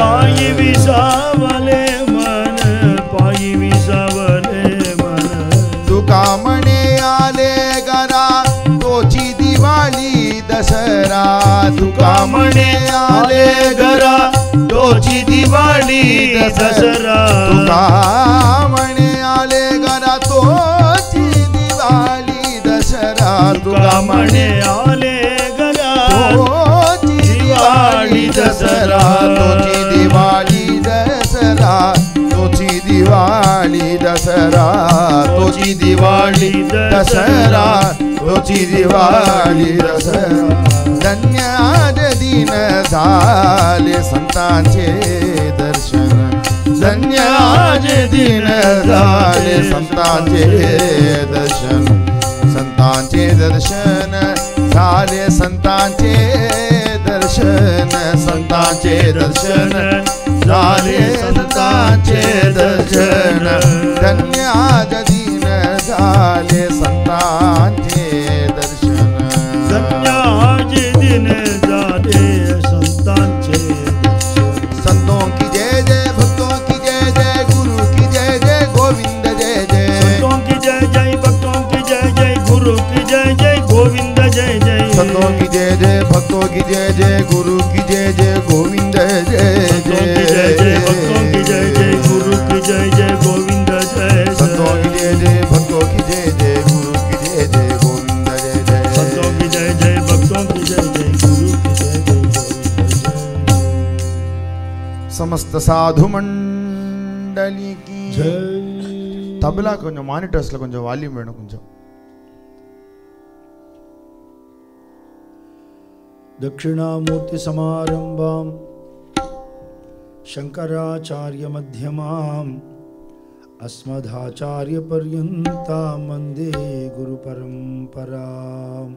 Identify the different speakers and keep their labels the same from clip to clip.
Speaker 1: पायी विसावले मन पायी विसावले मन
Speaker 2: तुका म्हणे आले गरा तोची दिवाळी दसरा तुका म्हणे आले
Speaker 1: घरा तोची दिवाळी दसरा
Speaker 2: तुका म्हणे आले गरा तोची दिवाळी दसरा
Speaker 1: तुका म्हणे आले घरा
Speaker 2: तोची दिवाळी दसरा तोची दिवाळी दसरा तोची दिवाळी दसरा तोची दिवाळी दसरा तोची दिवाळी दसरा धन्य आज दिन झाले संतांचे दर्शन धन्य आज दिन झाले संतांचे दर्शन संतांचे दर्शन झाले संतांचे दर्शन संतांचे दर्शन झाले संतांचे दर्शन धन्य आज दिन झाले संतांचे दर्शन
Speaker 1: धन्य आज दिन झाले संतांचे दर्शन.
Speaker 2: संतों की जय जय भक्तों की जय जय गुरु की जय जय गोविंद जय जय
Speaker 1: संतों की जय जय भक्तों की जय जय गुरु की जय जय गोविंद जय जय
Speaker 2: संतों की जय जय भक्तों की जय जय गुरु की जय जय गोविंद जय
Speaker 1: संतों की जय जय भक्तों की जय जय गुरु की जय जय गोविंद जय
Speaker 2: संतों की
Speaker 1: जय
Speaker 2: जय जय भक्तों की जय जय गुरु की जय जय गोविंद जय जय
Speaker 1: संतों की जय जय भक्तों की जय जय गुरु की जय जय गोविंद जय
Speaker 2: समस्त साधु मंडली की
Speaker 1: जय
Speaker 2: தபலா கொஞ்சம் மானிட்டர்ஸ்ல கொஞ்சம் வால்யூம் வேணும் கொஞ்சம்
Speaker 1: दक्षिणामूर्तिसमारम्भां शङ्कराचार्यमध्यमाम् अस्मदाचार्यपर्यन्तां वन्दे गुरुपरम्पराम्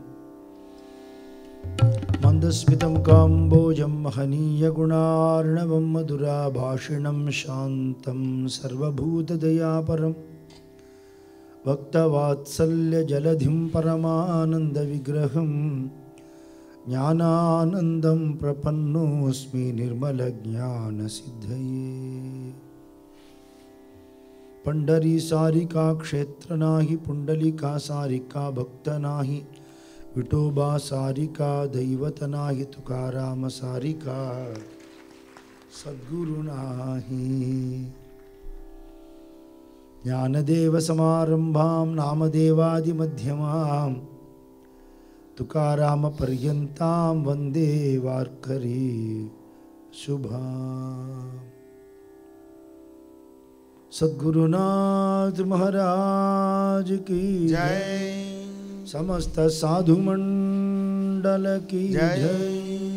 Speaker 1: मन्दस्मितं काम्बोजं महनीयगुणार्णवं मधुराभाषिणं शान्तं सर्वभूतदयापरम् भक्तवात्सल्यजलधिं परमानन्दविग्रहम् ज्ञानानन्दं प्रपन्नोऽस्मि निर्मलज्ञानसिद्धये पंढरी सारिका क्षेत्र नाही पुंडलिका सारिका भक्त नाही विठोबा सारिका दैवत नाही तुकाराम सारिका सद्गुरु नाही ज्ञानदेव समारंभां नामदेवादिमध्यमाम् तुकारामपर्यन्तां वन्दे वार्करी शुभा सद्गुरुनाथ महाराज की
Speaker 2: जय
Speaker 1: समस्त साधु मंडल की
Speaker 2: जय।
Speaker 1: जय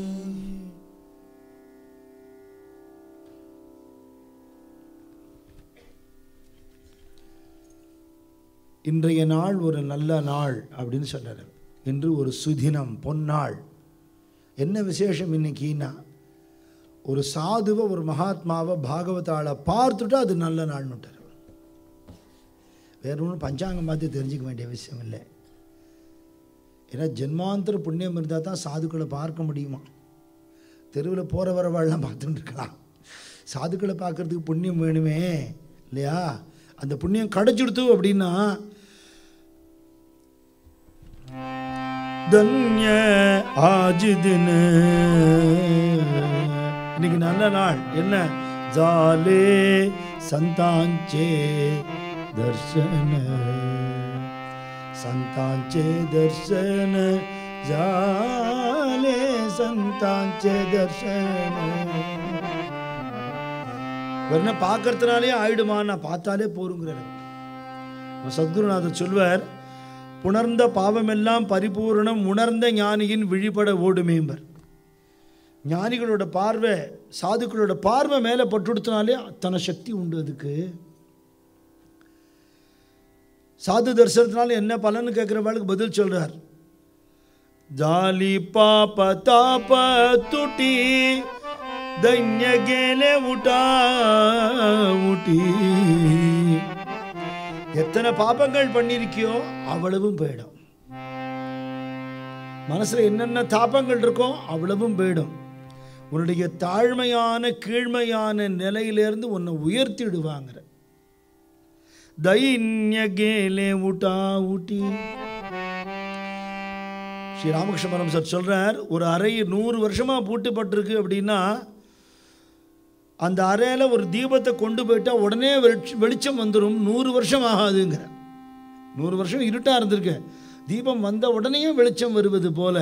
Speaker 1: இன்றைய நாள் ஒரு நல்ல நாள் அப்படின்னு சொல்றாரு இன்று ஒரு சுதினம் பொன்னாள் என்ன விசேஷம் இன்னைக்குன்னா ஒரு சாதுவை ஒரு மகாத்மாவை பாகவதாளை பார்த்துட்டு அது நல்ல நாள்னுட்டார் வேற ஒன்றும் பஞ்சாங்கம் பார்த்து தெரிஞ்சுக்க வேண்டிய விஷயம் இல்லை ஏன்னா ஜென்மாந்தர புண்ணியம் இருந்தால் தான் சாதுக்களை பார்க்க முடியுமா தெருவில் போகிற வரவாள்லாம் பார்த்துட்டு இருக்கலாம் சாதுக்களை பார்க்கறதுக்கு புண்ணியம் வேணுமே இல்லையா அந்த புண்ணியம் கிடைச்சிடுத்து அப்படின்னா தன்ய ஆஜ் தின இன்னைக்கு நல்ல நாள் என்ன ஜாலே சந்தாஞ்சே தர்சன संतांचे दर्शन झाले संतांचे दर्शन வெறும் பார்க்கறதுனாலே ஆயிடுமா நான் பார்த்தாலே போருங்கிறார் நம்ம சத்குருநாதர் சொல்வார் புணர்ந்த பாவமெல்லாம் பரிபூரணம் உணர்ந்த ஞானியின் விழிபட ஓடுமேம்பர் ஞானிகளோட பார்வை சாதுக்களோட பார்வை மேலே பட்டுடுத்தினாலே அத்தனை சக்தி உண்டு அதுக்கு சாது தரிசனத்தினால என்ன பலன்னு கேட்குறவாளுக்கு பதில் சொல்றார் ஜாலி பாப தாப துட்டி தைன்ய கேலே உட்டா ஊட்டி எத்தனை பாபங்கள் பண்ணிருக்கியோ அவ்வளவும் போயிடும் மனசுல என்னென்ன தாபங்கள் இருக்கோ அவ்வளவும் போயிடும் உன்னுடைய தாழ்மையான கீழ்மையான நிலையிலிருந்து உன்னை உயர்த்திடுவாங்கிற தைன்ய கேலே ஊட்டா ஊட்டி ஸ்ரீ ராமகிருஷ்ண பரம் சார் சொல்றார் ஒரு அறை நூறு வருஷமா பூட்டப்பட்டிருக்கு அப்படின்னா அந்த அறையில் ஒரு தீபத்தை கொண்டு போயிட்டா உடனே வெளிச்ச- வெளிச்சம் வந்துடும் நூறு வருஷம் ஆகாதுங்கிற நூறு வருஷம் இருட்டா இருந்திருக்கு தீபம் வந்த உடனே வெளிச்சம் வருவது போல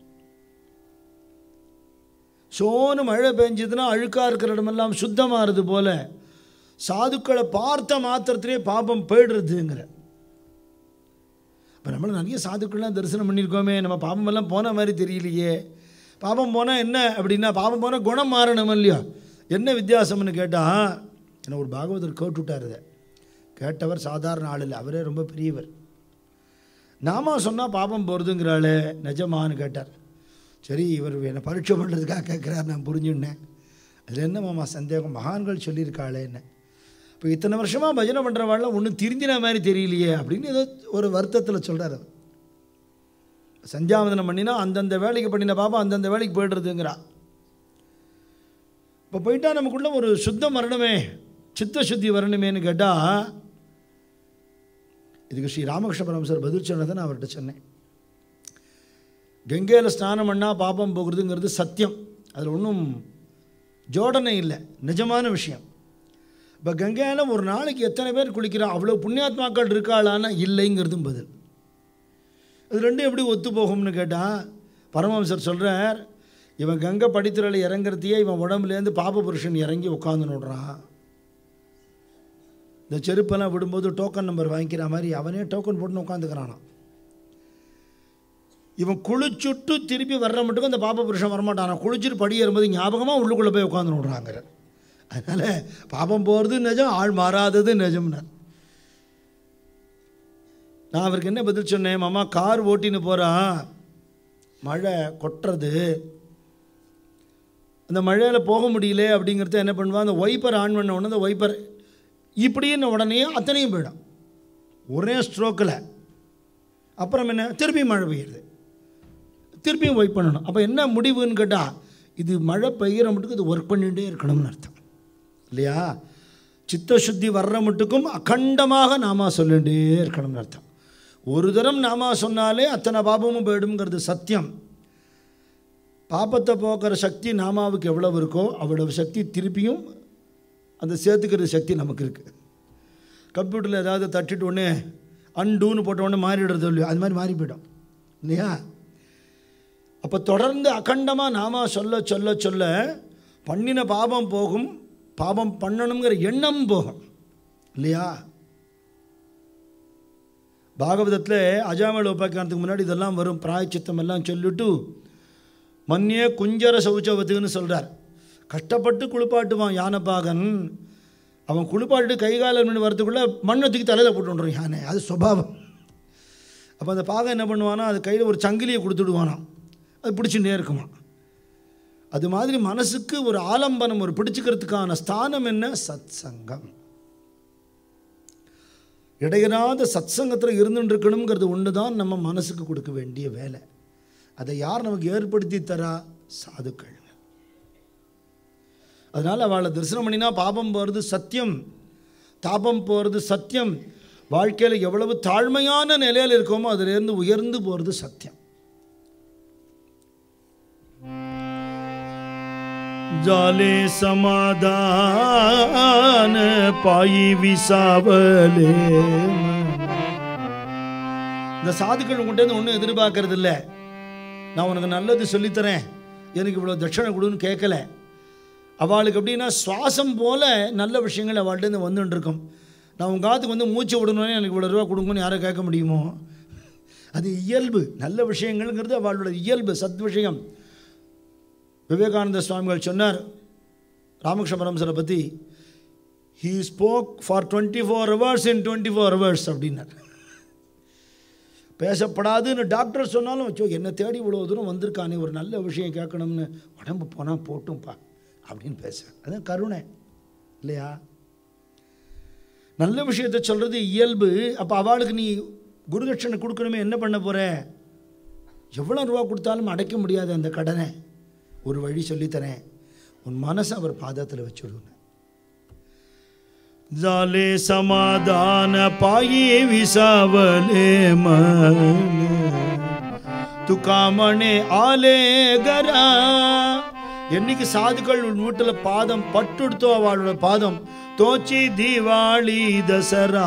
Speaker 1: சோனு மழை பெஞ்சதுன்னா அழுக்கா இருக்கிற இடமெல்லாம் சுத்தமாகிறது போல சாதுக்களை பார்த்த மாத்திரத்திலே பாபம் போயிடுறதுங்கிற இப்போ நம்மளும் நிறைய சாதுக்கள்லாம் தரிசனம் பண்ணியிருக்கோமே நம்ம பாபமெல்லாம் போன மாதிரி தெரியலையே பாபம் போனால் என்ன அப்படின்னா பாபம் போனால் குணம் மாறணும் இல்லையா என்ன வித்தியாசம்னு கேட்டால் என்ன ஒரு பாகவதர் கேட்டுவிட்டார் இதை கேட்டவர் சாதாரண ஆள் இல்லை அவரே ரொம்ப பெரியவர் நாம சொன்னால் பாபம் போகிறதுங்கிறாளே நிஜமான்னு கேட்டார் சரி இவர் என்னை பரீட்சை பண்ணுறதுக்காக கேட்குறாரு நான் புரிஞ்சுன்னேன் அதில் என்ன மாமா சந்தேகம் மகான்கள் சொல்லியிருக்காளே என்ன இப்போ இத்தனை வருஷமாக பஜனை பண்ணுறவாள்லாம் ஒன்றும் திருந்தின மாதிரி தெரியலையே அப்படின்னு ஏதோ ஒரு வருத்தத்தில் சொல்கிறார் அவர் சந்தியாவதனம் பண்ணினா அந்தந்த வேலைக்கு பண்ணின பாப்பா அந்தந்த வேலைக்கு போய்டுறதுங்கிறா இப்போ போயிட்டா நமக்குள்ள ஒரு சுத்தம் வரணுமே சித்த சுத்தி வரணுமேன்னு கேட்டால் இதுக்கு ஸ்ரீ ராமகிருஷ்ண பரமசர் பதில் சொன்னதை நான் அவர்கிட்ட சொன்னேன் கங்கையில் ஸ்நானம் பண்ணால் பாப்பம் போகிறதுங்கிறது சத்தியம் அதில் ஒன்றும் ஜோடனை இல்லை நிஜமான விஷயம் இப்போ கங்கையில் ஒரு நாளைக்கு எத்தனை பேர் குளிக்கிறா அவ்வளோ புண்ணியாத்மாக்கள் இருக்காளான்னா இல்லைங்கிறதும் பதில் இது ரெண்டும் எப்படி ஒத்து போகும்னு கேட்டால் பரமஹம்சர் சொல்கிறார் இவன் கங்கை படித்துறையில் இறங்குறதையே இவன் உடம்புலேருந்து பாப புருஷன் இறங்கி உட்காந்து நோடுறான் இந்த செருப்பெல்லாம் விடும்போது டோக்கன் நம்பர் வாங்கிக்கிற மாதிரி அவனே டோக்கன் போட்டுன்னு உட்காந்துக்கிறானாம் இவன் குளிச்சுட்டு திருப்பி வர்ற மட்டுக்கும் அந்த பாப புருஷன் வரமாட்டானா குளிச்சுட்டு படி ஏறும்போது ஞாபகமாக உள்ளுக்குள்ளே போய் உட்காந்து விடுறாங்கிற அதனால் பாபம் போகிறது நிஜம் ஆள் மாறாதது நிஜம்னார் நான் அவருக்கு என்ன பதில் சொன்னேன் மாமா கார் ஓட்டின்னு போகிறான் மழை கொட்டுறது அந்த மழையில் போக முடியல அப்படிங்கிறத என்ன பண்ணுவான் அந்த ஒய்ப்பர் ஆன் பண்ண உடனே அந்த ஒய்ப்பர் இப்படின்னு உடனே அத்தனையும் போயிடும் ஒரே ஸ்ட்ரோக்கில் அப்புறம் என்ன திருப்பியும் மழை பெய்யுது திருப்பியும் ஒய்ப் பண்ணணும் அப்போ என்ன முடிவுன்னு கேட்டால் இது மழை பெய்கிற மட்டுக்கு இது ஒர்க் பண்ணிகிட்டே இருக்கணும்னு அர்த்தம் இல்லையா சித்தசுத்தி வர்ற மட்டுக்கும் அகண்டமாக நாமா சொல்லிகிட்டே இருக்கணும்னு அர்த்தம் ஒரு தரம் நாமா சொன்னாலே அத்தனை பாபமும் போயிடுங்கிறது சத்தியம் பாப்பத்தை போக்குற சக்தி நாமாவுக்கு எவ்வளவு இருக்கோ அவ்வளவு சக்தி திருப்பியும் அந்த சேர்த்துக்கிற சக்தி நமக்கு இருக்குது கம்ப்யூட்டரில் ஏதாவது தட்டிட்டு உடனே அன்டூன்னு போட்ட உடனே மாறிடுறது இல்லையோ அது மாதிரி மாறி போயிடும் இல்லையா அப்போ தொடர்ந்து அகண்டமாக நாம சொல்ல சொல்ல சொல்ல பண்ணின பாபம் போகும் பாபம் பண்ணணுங்கிற எண்ணம் போகும் இல்லையா பாகவதத்தில் அஜாமல் உபாக்கியானத்துக்கு முன்னாடி இதெல்லாம் வரும் பிராயச்சித்தம் எல்லாம் சொல்லிட்டு மன்னிய குஞ்சர சௌச்சவத்துன்னு சொல்கிறார் கஷ்டப்பட்டு குளிப்பாட்டுவான் யானைப்பாகன் அவன் குளிப்பாட்டு கை காலம் பண்ணி வரத்துக்குள்ளே மண்ணை தூக்கி தலையில் போட்டுருவான் யானை அது சுபாவம் அப்போ அந்த பாகம் என்ன பண்ணுவானா அது கையில் ஒரு சங்கிலியை கொடுத்துடுவானாம் அது பிடிச்சுட்டே இருக்குமா அது மாதிரி மனசுக்கு ஒரு ஆலம்பனம் ஒரு பிடிச்சுக்கிறதுக்கான ஸ்தானம் என்ன சத் சங்கம் இடையராத சத் சங்கத்தில் இருந்துட்டு இருக்கணுங்கிறது ஒன்று தான் நம்ம மனசுக்கு கொடுக்க வேண்டிய வேலை அதை யார் நமக்கு ஏற்படுத்தி தரா சாதுக்கள் அதனால் அவளை தரிசனம் பண்ணினா பாபம் போகிறது சத்தியம் தாபம் போகிறது சத்தியம் வாழ்க்கையில் எவ்வளவு தாழ்மையான நிலையில் இருக்கோமோ அதிலிருந்து உயர்ந்து போகிறது சத்தியம் जाले समाधान पाई விசாவலே இந்த சாதுக்கள் உங்கள்கிட்ட ஒன்றும் எதிர்பார்க்கறது இல்லை நான் உனக்கு நல்லது சொல்லித்தரேன் எனக்கு இவ்வளோ தட்சணை கொடுன்னு கேட்கல அவளுக்கு எப்படின்னா சுவாசம் போல நல்ல விஷயங்கள் அவள்கிட்ட வந்துட்டு இருக்கும் நான் உங்கள் காத்துக்கு வந்து மூச்சு விடணும்னு எனக்கு இவ்வளோ ரூபா கொடுங்கன்னு யாரை கேட்க முடியுமோ அது இயல்பு நல்ல விஷயங்கள்ங்கிறது அவளோட இயல்பு சத் விஷயம் விவேகானந்த சுவாமிகள் சொன்னார் ராமகிருஷ்ண பரமசரை பற்றி he spoke for twenty four hours in twenty four hours அப்படின்னார் பேசப்படாதுன்னு டாக்டர் சொன்னாலும் வச்சோ என்னை தேடி இவ்வளோ தூரம் வந்திருக்கானே ஒரு நல்ல விஷயம் கேட்கணும்னு உடம்பு போனால் போட்டும்பா அப்படின்னு பேசுகிறேன் அதான் கருணை இல்லையா நல்ல விஷயத்தை சொல்கிறது இயல்பு அப்போ அவளுக்கு நீ குருதட்சணை கொடுக்கணுமே என்ன பண்ண போகிற எவ்வளோ ரூபா கொடுத்தாலும் அடைக்க முடியாது அந்த கடனை ஒரு வழி சொல்லித்தரேன் உன் மனசை அவர் பாதத்தில் வச்சுடுங்க झाले समाधान पायी विसावले मन तुका म्हणे आले गरा என்னைக்கு சாதுக்கள் உன் வீட்டுல பாதம் பட்டுடுத்தோ அவளோட பாதம் தோச்சி தீபாவளி தசரா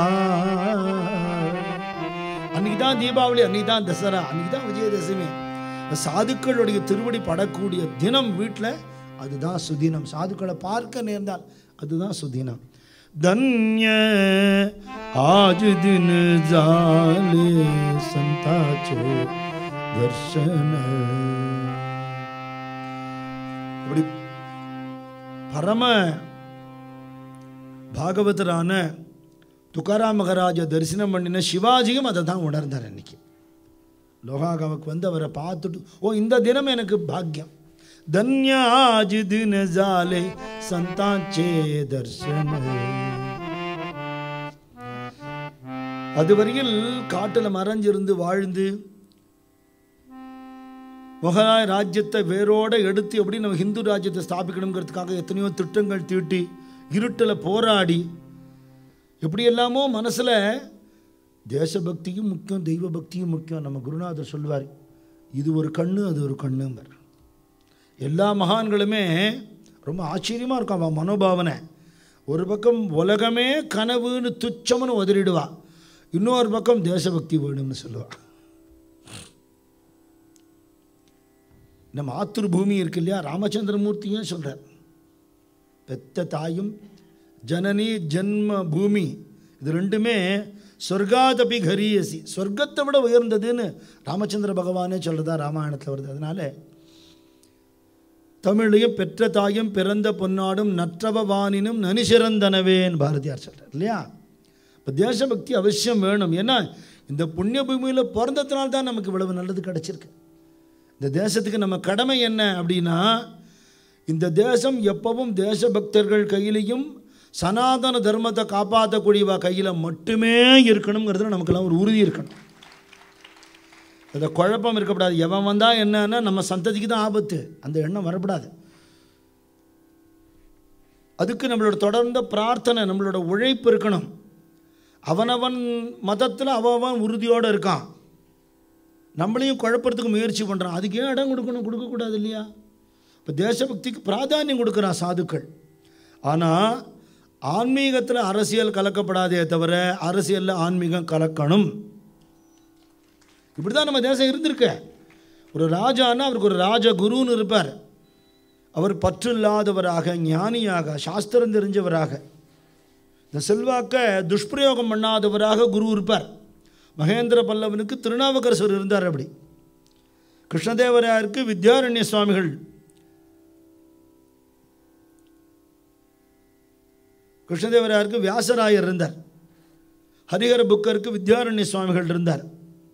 Speaker 1: அன்னைக்கு தான் தீபாவளி அன்னைக்கு தான் தசரா அன்னைக்கு தான் விஜயதசமி சாதுக்களுடைய திருவடி படக்கூடிய தினம் வீட்டில் அதுதான் சுதினம் சாதுக்களை பார்க்க நேர்ந்தால் அதுதான் சுதினம் धन्य आज दिन झाले संताचे दर्शन இப்படி பரம பாகவதரான துக்காராம் மகராஜ தரிசனம் பண்ணின சிவாஜியும் அதை தான் உணர்ந்தார் அன்னைக்கு லோகாகாவுக்கு வந்து அவரை பார்த்துட்டு ஓ இந்த தினம் எனக்கு பாக்கியம் धन्य आज दिन झाले संतांचे दर्शन அதுவரையில் காட்டுல மறைஞ்சிருந்து வாழ்ந்து முகலாய ராஜ்யத்தை வேரோட எடுத்து எப்படி நம்ம ஹிந்து ராஜ்யத்தை ஸ்தாபிக்கணுங்கிறதுக்காக எத்தனையோ திட்டங்கள் தீட்டி இருட்டில் போராடி எப்படி எல்லாமோ மனசில் தேசபக்தியும் முக்கியம் தெய்வ பக்தியும் முக்கியம் நம்ம குருநாதர் சொல்வார் இது ஒரு கண்ணு அது ஒரு கண்ணும்பர் எல்லா மகான்களுமே ரொம்ப ஆச்சரியமாக இருக்கும் அவன் மனோபாவனை ஒரு பக்கம் உலகமே கனவுன்னு துச்சம்னு உதறிடுவா இன்னொரு பக்கம் தேசபக்தி வேணும்னு சொல்லுவா நம்ம ஆத்துர் பூமி இருக்கு இல்லையா ராமச்சந்திரமூர்த்தியும் சொல்கிறார் பெத்த தாயும் ஜனனி ஜன்ம பூமி இது ரெண்டுமே சொர்க்காதபி கரியசி சொர்க்கத்தை விட உயர்ந்ததுன்னு ராமச்சந்திர பகவானே சொல்கிறதா ராமாயணத்தில் வருது அதனால தமிழையும் பெற்ற தாயும் பிறந்த பொன்னாடும் நற்றவவானினும் நனிசிறந்தனவேன் பாரதியார் சொல்கிறார் இல்லையா இப்போ தேசபக்தி அவசியம் வேணும் ஏன்னா இந்த புண்ணிய பூமியில் பிறந்ததுனால தான் நமக்கு இவ்வளவு நல்லது கிடச்சிருக்கு இந்த தேசத்துக்கு நம்ம கடமை என்ன அப்படின்னா இந்த தேசம் எப்பவும் தேசபக்தர்கள் கையிலையும் சனாதன தர்மத்தை காப்பாற்றக்கூடியவா கையில் மட்டுமே இருக்கணுங்கிறதுல நமக்கெல்லாம் ஒரு உறுதி இருக்கணும் அந்த குழப்பம் இருக்கக்கூடாது எவன் வந்தால் என்னன்னா நம்ம சந்ததிக்கு தான் ஆபத்து அந்த எண்ணம் வரக்கூடாது அதுக்கு நம்மளோட தொடர்ந்த பிரார்த்தனை நம்மளோட உழைப்பு இருக்கணும் அவனவன் மதத்தில் அவன் உறுதியோடு இருக்கான் நம்மளையும் குழப்பறதுக்கு முயற்சி பண்ணுறான் அதுக்கு ஏன் இடம் கொடுக்கணும் கொடுக்கக்கூடாது இல்லையா இப்போ தேசபக்திக்கு பிராதானியம் கொடுக்குறான் சாதுக்கள் ஆனால் ஆன்மீகத்தில் அரசியல் கலக்கப்படாதே தவிர அரசியலில் ஆன்மீகம் கலக்கணும் இப்படி தான் நம்ம தேசம் இருந்திருக்க ஒரு ராஜான்னா அவருக்கு ஒரு ராஜ குருன்னு இருப்பார் அவர் பற்று இல்லாதவராக ஞானியாக சாஸ்திரம் தெரிஞ்சவராக இந்த செல்வாக்க துஷ்பிரயோகம் பண்ணாதவராக குரு இருப்பார் மகேந்திர பல்லவனுக்கு திருநாவுக்கரசர் இருந்தார் அப்படி கிருஷ்ணதேவராயருக்கு வித்யாரண்ய சுவாமிகள் கிருஷ்ணதேவராயருக்கு வியாசராயர் இருந்தார் ஹரிஹர புக்கருக்கு வித்யாரண்ய சுவாமிகள் இருந்தார்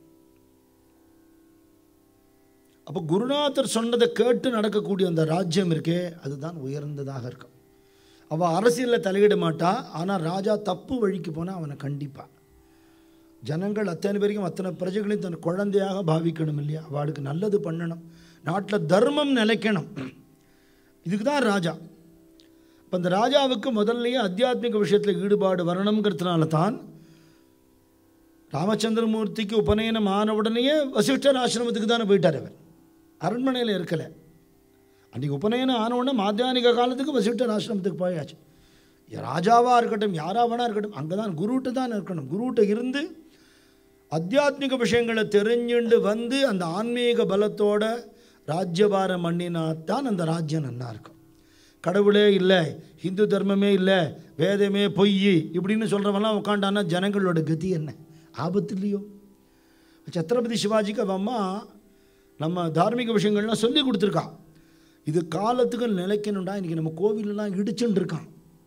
Speaker 1: அப்போ குருநாதர் சொன்னதை கேட்டு நடக்கக்கூடிய அந்த ராஜ்யம் இருக்கே அதுதான் உயர்ந்ததாக இருக்கும் அவள் அரசியலில் தலையிட மாட்டா ஆனால் ராஜா தப்பு வழிக்கு போனால் அவனை கண்டிப்பான் ஜனங்கள் அத்தனை பேருக்கும் அத்தனை பிரஜைகளையும் தன் குழந்தையாக பாவிக்கணும் இல்லையா அவளுக்கு நல்லது பண்ணணும் நாட்டில் தர்மம் நிலைக்கணும் இதுக்கு தான் ராஜா இப்போ அந்த ராஜாவுக்கு முதல்லயே அத்தியாத்மிக விஷயத்தில் ஈடுபாடு வரணுங்கிறதுனால தான் ராமச்சந்திரமூர்த்திக்கு உபநயனம் ஆன உடனேயே வசிஷ்டர் ஆசிரமத்துக்கு தானே போயிட்டார் அவர் அரண்மனையில் இருக்கலை அன்றைக்கி உபநயனம் ஆன உடனே மாத்தியானிக காலத்துக்கு வசிஷ்டர் ஆசிரமத்துக்கு போயாச்சு ராஜாவாக இருக்கட்டும் யாராக வேணா இருக்கட்டும் அங்கே தான் குருட்டு தான் இருக்கணும் குருட்ட இருந்து அத்தியாத்மிக விஷயங்களை தெரிஞ்சுண்டு வந்து அந்த ஆன்மீக பலத்தோட ராஜ்யபாரம் பண்ணினா தான் அந்த ராஜ்யம் நல்லா இருக்கும் கடவுளே இல்லை ஹிந்து தர்மமே இல்லை வேதமே பொய் இப்படின்னு சொல்கிறவெல்லாம் உட்காண்டானா ஜனங்களோட கதி என்ன ஆபத்து இல்லையோ சத்ரபதி சிவாஜிக்கு அவன் அம்மா நம்ம தார்மீக விஷயங்கள்லாம் சொல்லி கொடுத்துருக்கா இது காலத்துக்கு நிலைக்கணும்டா இன்றைக்கி நம்ம கோவிலெல்லாம் இடிச்சுட்டு இருக்கான்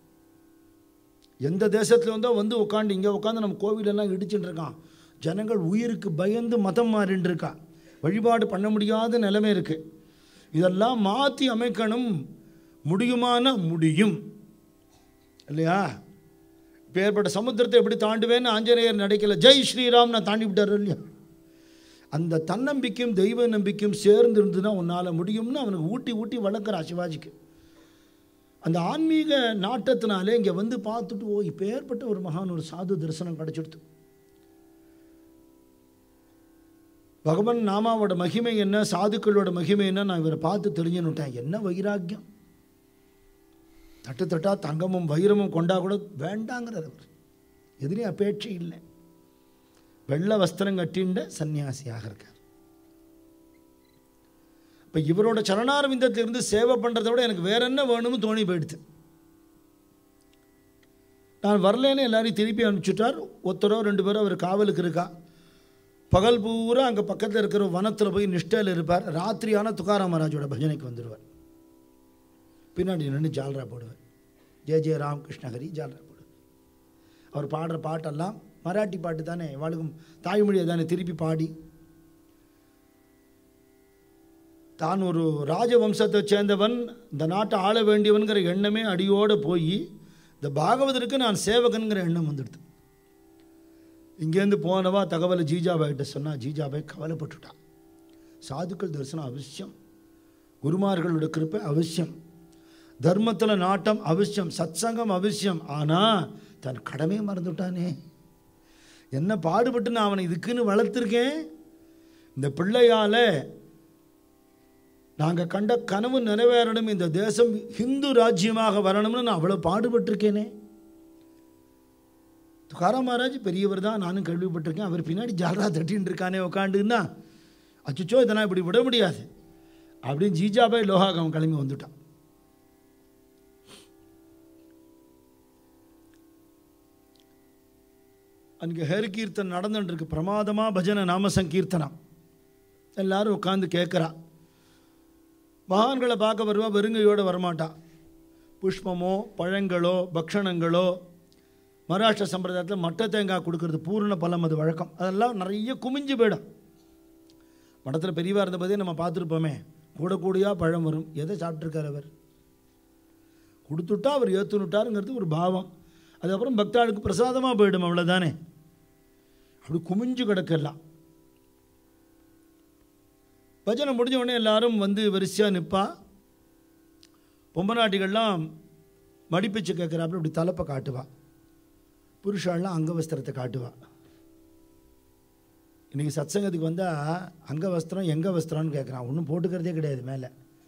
Speaker 1: எந்த தேசத்தில் வந்தோ வந்து உட்காந்து இங்கே உட்காந்து நம்ம கோவிலெல்லாம் இடிச்சுட்டு இருக்கான் ஜனங்கள் உயிருக்கு பயந்து மதம் மாறின்னு இருக்கா வழிபாடு பண்ண முடியாத நிலைமை இருக்குது இதெல்லாம் மாற்றி அமைக்கணும் முடியுமான முடியும் இல்லையா இப்போ ஏற்பட்ட சமுத்திரத்தை எப்படி தாண்டுவேன்னு ஆஞ்சநேயர் நடிக்கல ஜெய் ஸ்ரீராம் நான் தாண்டி விட்டார் இல்லையா அந்த தன்னம்பிக்கையும் தெய்வ நம்பிக்கையும் சேர்ந்து இருந்துன்னா உன்னால் முடியும்னு அவனுக்கு ஊட்டி ஊட்டி வளர்க்குறான் சிவாஜிக்கு அந்த ஆன்மீக நாட்டத்தினாலே இங்கே வந்து பார்த்துட்டு ஓ இப்போ ஏற்பட்ட ஒரு மகான் ஒரு சாது தரிசனம் கிடச்சிடுது பகவான் நாமாவோட மகிமை என்ன சாதுக்களோட மகிமை என்ன நான் இவரை பார்த்து தெரிஞ்சுன்னுட்டேன் என்ன வைராக்கியம் தட்டு தட்டா தங்கமும் வைரமும் கொண்டா கூட வேண்டாங்கிறார் அவர் எதுலேயும் அபேட்சை இல்லை வெள்ளை வஸ்திரம் கட்டிண்ட சன்னியாசியாக இருக்கார் இப்போ இவரோட சரணாரவிந்தத்திலிருந்து சேவை பண்ணுறதை விட எனக்கு வேற என்ன வேணும்னு தோணி போயிடுது நான் வரலேன்னு எல்லாரையும் திருப்பி அனுப்பிச்சுட்டார் ஒருத்தரோ ரெண்டு பேரோ அவர் காவலுக்கு இருக்கா பகல் பூரா அங்கே பக்கத்தில் இருக்கிற வனத்தில் போய் நிஷ்டையில் இருப்பார் ராத்திரியான துக்காராம் மகாராஜோட பஜனைக்கு வந்துடுவார் பின்னாடி நின்று ஜால்ரா போடுவார் ஜெய ஜெய ராம் கிருஷ்ணஹரி ஜால்ரா போடுவார் அவர் பாடுற பாட்டெல்லாம் மராட்டி பாட்டு தானே வாழுகும் தாய்மொழியை தானே திருப்பி பாடி தான் ஒரு ராஜவம்சத்தை சேர்ந்தவன் இந்த நாட்டை ஆள வேண்டியவன்கிற எண்ணமே அடியோடு போய் இந்த பாகவதற்கு நான் சேவகன்கிற எண்ணம் வந்துடுது இங்கேருந்து போனவா தகவலை ஜீஜாபாய்கிட்ட சொன்னா ஜீஜாபாய் கவலைப்பட்டுட்டான் சாதுக்கள் தரிசனம் அவசியம் குருமார்களோட கிருப்பை அவசியம் தர்மத்தில் நாட்டம் அவசியம் சத்சங்கம் அவசியம் ஆனால் தன் கடமையை மறந்துட்டானே என்ன பாடுபட்டு நான் அவனை இதுக்குன்னு வளர்த்துருக்கேன் இந்த பிள்ளையால் நாங்கள் கண்ட கனவு நிறைவேறணும் இந்த தேசம் ஹிந்து ராஜ்யமாக வரணும்னு நான் அவ்வளோ பாடுபட்டிருக்கேனே துக்காராம் மகாராஜ் பெரியவர் தான் நானும் கேள்விப்பட்டிருக்கேன் அவர் பின்னாடி ஜாலரா தட்டின்னு இருக்கானே உட்காந்துன்னா அச்சுச்சோ இதை நான் இப்படி விட முடியாது அப்படின்னு ஜீஜாபாய் லோகாகம் கிளம்பி வந்துட்டான் அன்றைக்கி ஹேர் கீர்த்தன் நடந்துட்டு இருக்கு பிரமாதமாக பஜனை நாம சங்கீர்த்தனம் எல்லாரும் உட்காந்து கேட்குறா மகான்களை பார்க்க வருவா வெறுங்கையோடு வரமாட்டா புஷ்பமோ பழங்களோ பக்ஷணங்களோ மகாராஷ்டிர சம்பிரதாயத்தில் மட்டை தேங்காய் கொடுக்கறது பூர்ண பலம் அது வழக்கம் அதெல்லாம் நிறைய குமிஞ்சு போயிடும் மடத்தில் பெரியவா இருந்தபோதே நம்ம பார்த்துருப்போமே கூட கூடியாக பழம் வரும் எதை சாப்பிட்ருக்கார் அவர் கொடுத்துட்டா அவர் ஏற்றுனுட்டாருங்கிறது ஒரு பாவம் அதுக்கப்புறம் பக்தாளுக்கு பிரசாதமாக போயிடும் அவ்வளோதானே அப்படி குமிஞ்சு கிடக்கலாம் பஜனை முடிஞ்ச உடனே எல்லாரும் வந்து வரிசையாக நிற்பா பொம்பநாட்டிகள்லாம் மடிப்பிச்சு கேட்குறாப்புல இப்படி தலைப்பை காட்டுவா புருஷாலாம் அங்கவஸ்திரத்தை காட்டுவா இன்றைக்கி சத்சங்கத்துக்கு வந்தால் அங்கவஸ்திரம் எங்க வஸ்திரம்னு கேட்குறான் ஒன்றும் போட்டுக்கிறதே கிடையாது மேலே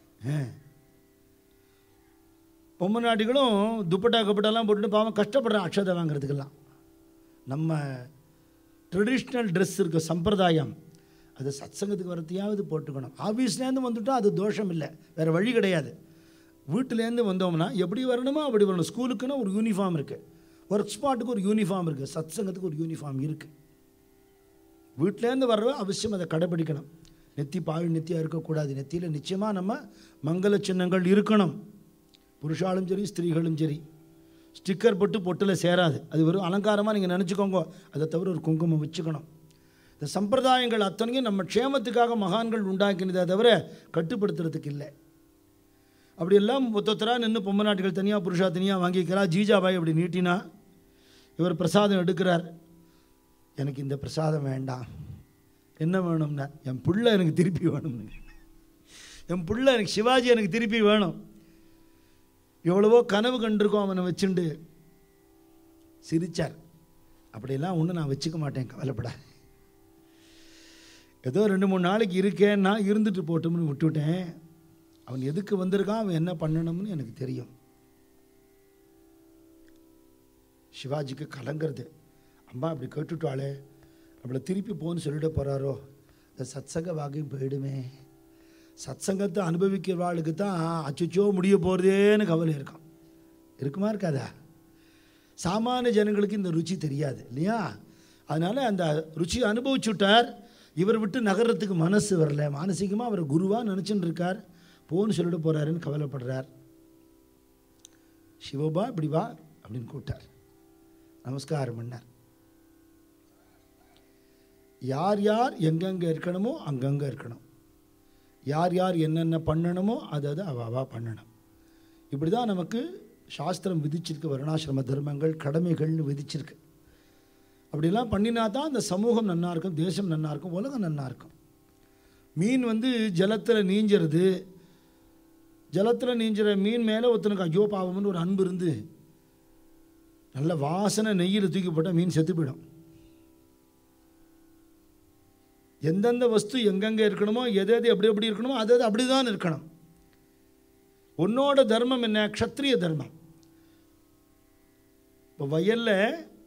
Speaker 1: பொம்மை நாட்டிகளும் துப்பட்டா கப்பட்டாலாம் போட்டுட்டு பாவம் கஷ்டப்படுறான் அக்ஷதை வாங்குறதுக்கெல்லாம் நம்ம ட்ரெடிஷ்னல் ட்ரெஸ் இருக்க சம்பிரதாயம் அது சத்சங்கத்துக்கு வரத்தையாவது போட்டுக்கணும் ஆஃபீஸ்லேருந்து வந்துட்டால் அது தோஷம் இல்லை வேறு வழி கிடையாது வீட்டிலேருந்து வந்தோம்னா எப்படி வரணுமோ அப்படி வரணும் ஸ்கூலுக்குன்னா ஒரு யூனிஃபார்ம் இருக்குது ஒர்க் ஸ்பாட்டுக்கு ஒரு யூனிஃபார்ம் இருக்குது சத்சங்கத்துக்கு ஒரு யூனிஃபார்ம் இருக்குது வீட்டிலேருந்து வர்றவ அவசியம் அதை கடைப்பிடிக்கணும் நெத்தி பாழ் நெத்தியாக இருக்கக்கூடாது நெத்தியில் நிச்சயமாக நம்ம மங்கள சின்னங்கள் இருக்கணும் புருஷாலும் சரி ஸ்திரீகளும் சரி ஸ்டிக்கர் போட்டு பொட்டில் சேராது அது வெறும் அலங்காரமாக நீங்கள் நினச்சிக்கோங்க அதை தவிர ஒரு குங்குமம் வச்சுக்கணும் இந்த சம்பிரதாயங்கள் அத்தனையும் நம்ம க்ஷேமத்துக்காக மகான்கள் உண்டாக்கினதே தவிர கட்டுப்படுத்துறதுக்கு இல்லை அப்படியெல்லாம் ஒத்தொத்தராக நின்று பொம்மை நாட்டுகள் தனியாக புருஷா தனியாக வாங்கிக்கிறா ஜீஜாபாய் அப்படி நீட்டினா இவர் பிரசாதம் எடுக்கிறார் எனக்கு இந்த பிரசாதம் வேண்டாம் என்ன வேணும்னா என் புள்ள எனக்கு திருப்பி வேணும்னு என் புள்ள எனக்கு சிவாஜி எனக்கு திருப்பி வேணும் எவ்வளவோ கனவு கண்டிருக்கோம் அவனை வச்சுண்டு சிரிச்சார் அப்படியெல்லாம் ஒன்றும் நான் வச்சுக்க மாட்டேன் கவலைப்பட ஏதோ ரெண்டு மூணு நாளைக்கு இருக்கேன்னா இருந்துட்டு போட்டோம்னு விட்டுவிட்டேன் அவன் எதுக்கு வந்திருக்கான் அவன் என்ன பண்ணணும்னு எனக்கு தெரியும் சிவாஜிக்கு கலங்கிறது அம்மா அப்படி கேட்டுட்டாளே நம்மளை திருப்பி போன்னு சொல்லிட போகிறாரோ இந்த சத்சங்க வாகியும் போயிடுமே சத்சங்கத்தை அனுபவிக்கிறவாளுக்கு தான் அச்சுச்சோ முடிய போகிறதேன்னு கவலை இருக்கும் இருக்குமா இருக்காதா சாமானிய ஜனங்களுக்கு இந்த ருச்சி தெரியாது இல்லையா அதனால் அந்த ருச்சி அனுபவிச்சுட்டார் இவர் விட்டு நகர்றதுக்கு மனசு வரல மானசீகமாக அவர் குருவாக நினச்சின்னு இருக்கார் போன்னு சொல்லிட்டு போகிறாருன்னு கவலைப்படுறார் சிவபா இப்படி வா அப்படின்னு கூப்பிட்டார் நமஸ்காரம் பண்ணார் யார் யார் எங்கெங்கே இருக்கணுமோ அங்கங்கே இருக்கணும் யார் யார் என்னென்ன பண்ணணுமோ அதை அதை அவ அவா பண்ணணும் இப்படி தான் நமக்கு சாஸ்திரம் விதிச்சிருக்கு வருணாசிரம தர்மங்கள் கடமைகள்னு விதிச்சிருக்கு அப்படிலாம் பண்ணினா தான் அந்த சமூகம் நன்னா இருக்கும் தேசம் நன்னா இருக்கும் உலகம் நன்னா இருக்கும் மீன் வந்து ஜலத்தில் நீஞ்சிறது ஜலத்தில் நீஞ்சிற மீன் மேலே ஒருத்தனுக்கு ஐயோ பாவம்னு ஒரு அன்பு இருந்து நல்ல வாசனை நெய்யில் தூக்கி போட்டால் மீன் செத்து போயிடும் எந்தெந்த வஸ்து எங்கெங்கே இருக்கணுமோ எது எது எப்படி எப்படி இருக்கணுமோ அது அது அப்படி தான் இருக்கணும் உன்னோட தர்மம் என்ன க்ஷத்ரிய தர்மம் இப்போ வயலில்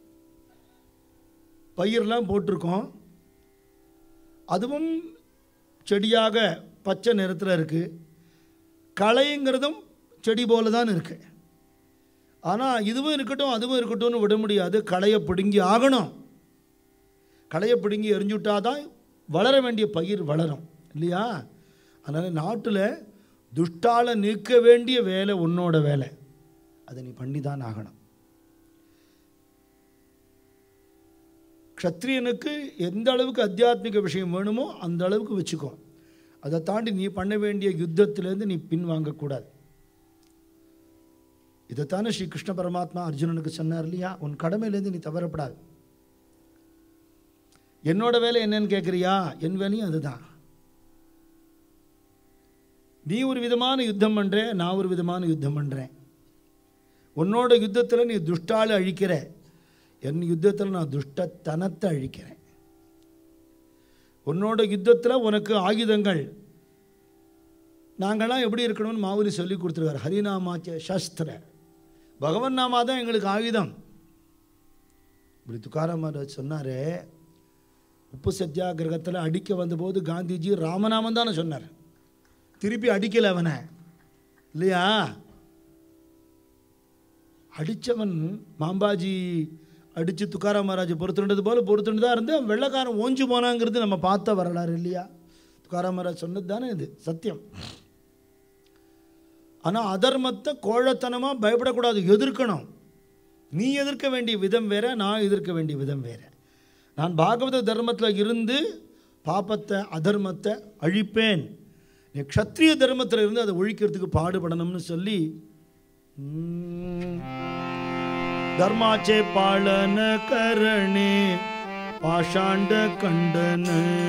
Speaker 1: பயிரெலாம் போட்டிருக்கோம் அதுவும் செடியாக பச்சை நிறத்தில் இருக்குது களைங்கிறதும் செடி போல தான் இருக்குது ஆனால் இதுவும் இருக்கட்டும் அதுவும் இருக்கட்டும்னு விட முடியாது களையை பிடுங்கி ஆகணும் களையை பிடுங்கி எரிஞ்சுட்டா தான் வளர வேண்டிய பயிர் வளரும் இல்லையா அதனால் நாட்டில் துஷ்டால நீக்க வேண்டிய வேலை உன்னோட வேலை அதை நீ பண்ணி தான் ஆகணும் க்ஷத்ரியனுக்கு எந்த அளவுக்கு அத்தியாத்மிக விஷயம் வேணுமோ அந்த அளவுக்கு வச்சுக்கோ அதை தாண்டி நீ பண்ண வேண்டிய யுத்தத்திலேருந்து நீ பின்வாங்கக்கூடாது இதைத்தானே ஸ்ரீ கிருஷ்ண பரமாத்மா அர்ஜுனனுக்கு சொன்னார் இல்லையா உன் கடமையிலேருந்து நீ தவறப்படாது என்னோட வேலை என்னன்னு கேட்குறியா என் வேலையும் அதுதான் நீ ஒரு விதமான யுத்தம் பண்ணுற நான் ஒரு விதமான யுத்தம் பண்ணுறேன் உன்னோட யுத்தத்தில் நீ துஷ்டால அழிக்கிற என் யுத்தத்தில் நான் துஷ்டத்தனத்தை அழிக்கிறேன் உன்னோட யுத்தத்தில் உனக்கு ஆயுதங்கள் நாங்கள்லாம் எப்படி இருக்கணும்னு மாவுலி சொல்லி கொடுத்துருக்காரு ஹரிநாமாச்ச சஸ்திர பகவன் நாமா தான் எங்களுக்கு ஆயுதம் இப்படி துக்காராம் மகாராஜ் சொன்னார் உப்பு சத்தியாகிரகத்தில் அடிக்க வந்தபோது காந்திஜி ராமநாமம் தானே சொன்னார் திருப்பி அடிக்கலை அவனை இல்லையா அடித்தவன் மாம்பாஜி அடித்து துக்காராம் மகாராஜ் பொறுத்துண்டது போல பொறுத்துண்டு தான் இருந்து அவன் வெள்ளைக்காரன் ஓஞ்சு போனாங்கிறது நம்ம பார்த்த வரலாறு இல்லையா துக்காராம் மகாராஜ் சொன்னது தானே இது சத்தியம் ஆனால் அதர்மத்தை கோழத்தனமாக பயப்படக்கூடாது எதிர்க்கணும் நீ எதிர்க்க வேண்டிய விதம் வேற நான் எதிர்க்க வேண்டிய விதம் வேற நான் பாகவத தர்மத்தில் இருந்து பாப்பத்தை அதர்மத்தை அழிப்பேன் நீ க்ஷத்ரிய தர்மத்தில் இருந்து அதை ஒழிக்கிறதுக்கு பாடுபடணும்னு சொல்லி ம், धर्माचे पालन करणे पाषांड खंडन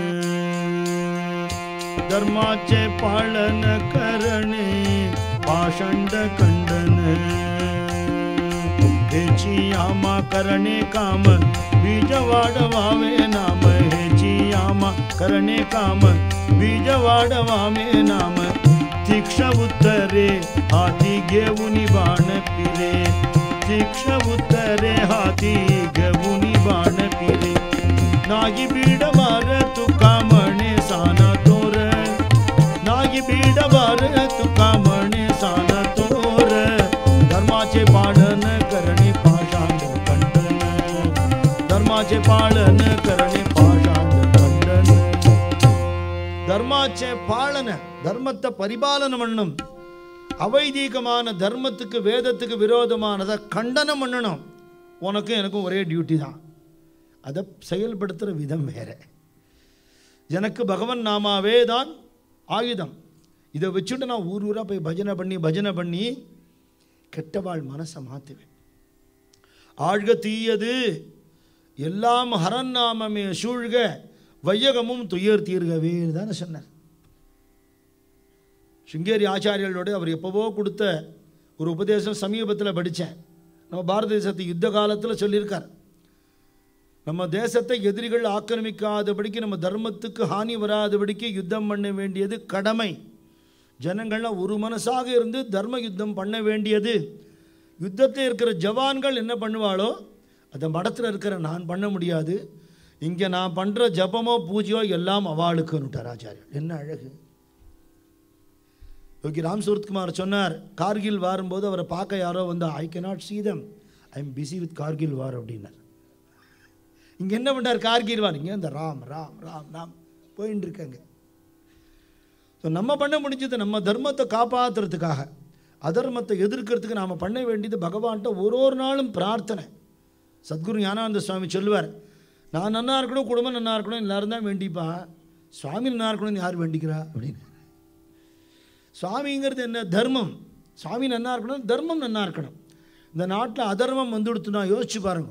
Speaker 1: धर्माचे पालन करणे पाषांड खंडन हेची आमा करणे काम बीज वाढवावे नाम हेची आमा करणे काम बीज वाढवावे नाम तीक्ष उत्तरे हाती घेऊन बाण फिरे तीक्ष उत्तरे हाती घेऊन बाण फिरे नागी बीडवार तुका म्हणे साना तोर नागी बीडवार तुका म्हणे साना तोर धर्माचे पालन करणे पाषांड खंडन धर्माचे पालन करणे पाषांड खंडन தர்மாச்சே பாலன தர்மத்தை பரிபாலனம் பண்ணணும் அவைதீகமான தர்மத்துக்கு வேதத்துக்கு விரோதமானதை கண்டனம் பண்ணணும் உனக்கும் எனக்கும் ஒரே டியூட்டி தான் அதை செயல்படுத்துகிற விதம் வேற எனக்கு பகவன் நாமாவே தான் ஆயுதம் இதை வச்சுட்டு நான் ஊர் ஊராக போய் பஜனை பண்ணி பஜனை பண்ணி கெட்டவாள் மனசை மாற்றுவேன் ஆழ்க தீயது எல்லாம் ஹரன் நாமமே சூழ்க வையகமும் துயர் தீர்கவே தானே சொன்னார் சிங்கேரி ஆச்சாரியர்களோடு அவர் எப்போவோ கொடுத்த ஒரு உபதேசம் சமீபத்தில் படித்தேன் நம்ம பாரத தேசத்து யுத்த காலத்தில் சொல்லியிருக்கார் நம்ம தேசத்தை எதிரிகள் ஆக்கிரமிக்காதபடிக்கு நம்ம தர்மத்துக்கு ஹானி வராதபடிக்கு யுத்தம் பண்ண வேண்டியது கடமை ஜனங்கள்லாம் ஒரு மனசாக இருந்து தர்ம யுத்தம் பண்ண வேண்டியது யுத்தத்தில் இருக்கிற ஜவான்கள் என்ன பண்ணுவாளோ அதை மடத்தில் இருக்கிற நான் பண்ண முடியாது இங்கே நான் பண்ணுற ஜபமோ பூஜையோ எல்லாம் அவளுக்குன்னுட்டார் ஆச்சாரியர் என்ன அழகு யோகி ராம் சூரத்குமார் சொன்னார் கார்கில் வாரும்போது அவரை பார்க்க யாரோ வந்து I cannot see them I am busy with Kargil war அப்படின்னார் இங்கே என்ன பண்ணார் கார்கில் வார் இங்கே இந்த ராம் ராம் ராம் ராம் போயின்னு இருக்காங்க ஸோ நம்ம பண்ண முடிஞ்சது நம்ம தர்மத்தை காப்பாற்றுறதுக்காக அதர்மத்தை எதிர்க்கிறதுக்கு நாம் பண்ண வேண்டியது பகவான்கிட்ட ஒரு ஒரு நாளும் பிரார்த்தனை சத்குரு ஞானானந்த சுவாமி சொல்லுவார் நான் நன்னா இருக்கணும் குடும்பம் நன்னா இருக்கணும் எல்லாரும் தான் வேண்டிப்பா சுவாமி நன்னா இருக்கணும்னு யார் வேண்டிக்கிறா அப்படின்னு சுவாமிங்கிறது என்ன தர்மம் சுவாமி நன்னா இருக்கணும் தர்மம் நன்னா இருக்கணும் இந்த நாட்டில் அதர்மம் வந்துடுத்துனா யோசிச்சு பாருங்க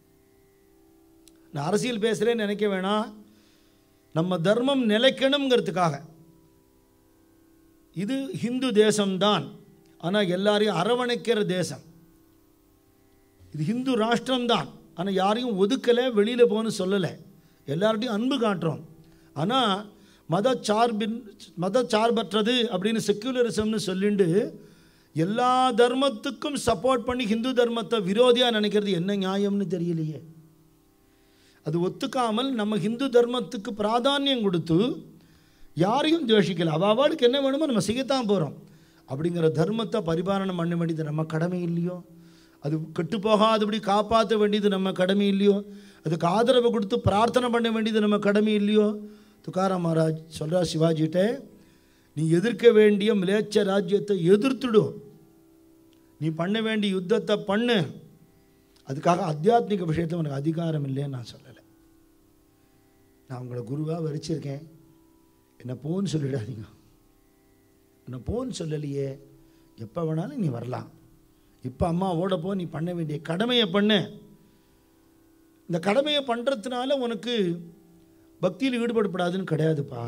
Speaker 1: நான் அரசியல் பேசுகிறேன்னு நினைக்க வேணாம் நம்ம தர்மம் நிலைக்கணுங்கிறதுக்காக இது ஹிந்து தேசம்தான் ஆனால் எல்லாரையும் அரவணைக்கிற தேசம் இது ஹிந்து ராஷ்டிரம்தான் ஆனால் யாரையும் ஒதுக்கலை வெளியில் போகணும்னு சொல்லலை எல்லார்ட்டையும் அன்பு காட்டுறோம் ஆனால் மத சார்பின் மத சார்பற்றது அப்படின்னு செக்யூலரிசம்னு சொல்லிட்டு எல்லா தர்மத்துக்கும் சப்போர்ட் பண்ணி ஹிந்து தர்மத்தை விரோதியாக நினைக்கிறது என்ன நியாயம்னு தெரியலையே அது ஒத்துக்காமல் நம்ம ஹிந்து தர்மத்துக்கு பிராதானியம் கொடுத்து யாரையும் துவேஷிக்கல அவ அவளுக்கு என்ன வேணுமோ நம்ம செய்யத்தான் போகிறோம் அப்படிங்கிற தர்மத்தை பரிபாலனம் பண்ண வேண்டியது நம்ம கடமை இல்லையோ அது கெட்டு போகாதபடி காப்பாற்ற வேண்டியது நம்ம கடமை இல்லையோ அதுக்கு ஆதரவு கொடுத்து பிரார்த்தனை பண்ண வேண்டியது நம்ம கடமை இல்லையோ துக்காராம் மகாராஜ் சொல்கிறா சிவாஜிகிட்ட நீ எதிர்க்க வேண்டிய மிலேச்ச ராஜ்யத்தை எதிர்த்துடு நீ பண்ண வேண்டிய யுத்தத்தை பண்ணு அதுக்காக அத்தியாத்மிக விஷயத்தில் உனக்கு அதிகாரம் இல்லைன்னு நான் சொல்லலை நான் உங்களை குருவாக வரிச்சிருக்கேன் என்னை போன்னு சொல்லிடாதீங்க என்னை போன்னு சொல்லலையே எப்போ வேணாலும் நீ வரலாம் இப்போ அம்மாவோட போ நீ பண்ண வேண்டிய கடமையை பண்ணு இந்த கடமையை பண்ணுறதுனால உனக்கு பக்தியில் ஈடுபடப்படாதுன்னு கிடையாதுப்பா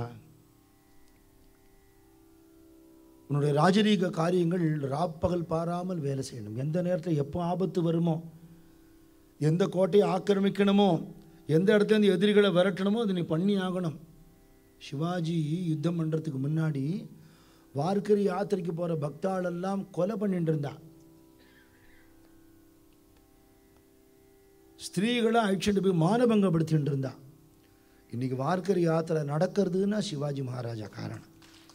Speaker 1: உன்னுடைய ராஜரீக காரியங்கள் ராப்பகல் பாராமல் வேலை செய்யணும் எந்த நேரத்தில் எப்போ ஆபத்து வருமோ எந்த கோட்டையை ஆக்கிரமிக்கணுமோ எந்த இடத்துலேருந்து எதிரிகளை விரட்டணுமோ அதை நீ பண்ணி ஆகணும் சிவாஜி யுத்தம் பண்ணுறதுக்கு முன்னாடி வார்க்கரி யாத்திரைக்கு போகிற பக்தாளெல்லாம் கொலை பண்ணிட்டு இருந்தா ஸ்திரீகளை அழிச்சுட்டு போய் மானபங்கப்படுத்திட்டு இருந்தா இன்னைக்கு வார்க்கரி யாத்திரை நடக்கிறதுன்னா சிவாஜி மகாராஜா காரணம்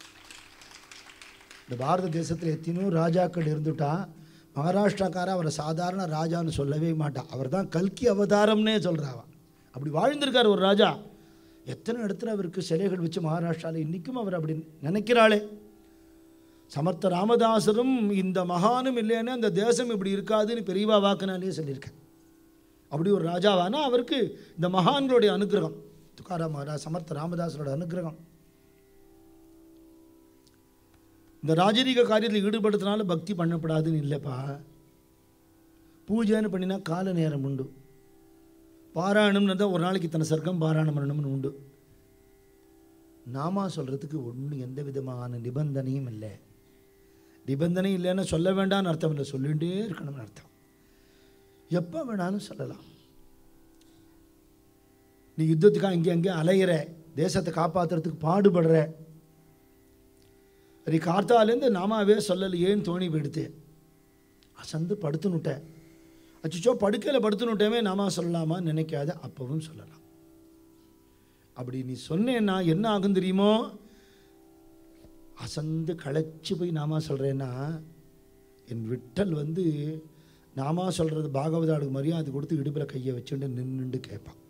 Speaker 1: இந்த பாரத தேசத்தில் எத்தனையோ ராஜாக்கள் இருந்துட்டா மகாராஷ்டிராக்கார அவரை சாதாரண ராஜான்னு சொல்லவே மாட்டா அவர் தான் கல்கி அவதாரம்னே சொல்கிறாவா அப்படி வாழ்ந்திருக்கார் ஒரு ராஜா எத்தனை இடத்துல அவருக்கு சிலைகள் வச்சு மகாராஷ்டிராவில் இன்றைக்கும் அவர் அப்படி நினைக்கிறாளே சமர்த்த ராமதாசரும் இந்த மகானும் இல்லைன்னா அந்த தேசம் இப்படி இருக்காதுன்னு பெரியவா வாக்குனாலே சொல்லியிருக்கேன் அப்படி ஒரு ராஜாவானா அவருக்கு இந்த மகான்களுடைய அனுகிரகம் துக்காராம் மகாராஜ் சமர்த்த ராமதாசரோட அனுகிரகம் இந்த ராஜரீக காரியத்தில் ஈடுபடுறதுனால பக்தி பண்ணப்படாதுன்னு இல்லைப்பா பூஜைன்னு பண்ணினா கால நேரம் உண்டு பாராயணம்னு இருந்தால் ஒரு நாளைக்கு இத்தனை சர்க்கம் பாராயணம் பண்ணணும்னு உண்டு நாமா சொல்கிறதுக்கு ஒன்றும் எந்த விதமான நிபந்தனையும் இல்லை நிபந்தனை இல்லைன்னு சொல்ல வேண்டாம்னு அர்த்தம் இல்லை சொல்லிகிட்டே இருக்கணும்னு அர்த்தம் எப்போ வேணாலும் சொல்லலாம் நீ யுத்தத்துக்காக இங்கே அங்கே அலையிற தேசத்தை காப்பாற்றுறதுக்கு பாடுபடுற நீ கார்த்தாலேருந்து நாமாவே சொல்லலையேன்னு தோணி போயிடுத்து அசந்து படுத்துனுட்டேன் அச்சோ படுக்கையில் படுத்துனுட்டேமே நாமா சொல்லலாமான்னு நினைக்காத அப்பவும் சொல்லலாம் அப்படி நீ சொன்னேன்னா என்ன ஆகும் தெரியுமோ அசந்து களைச்சு போய் நாமா சொல்கிறேன்னா என் விட்டல் வந்து நாமா சொல்கிறது பாகவதாளுக்கு மரியாதை கொடுத்து இடுப்பில் கையை வச்சுட்டு நின்றுண்டு கேட்பான்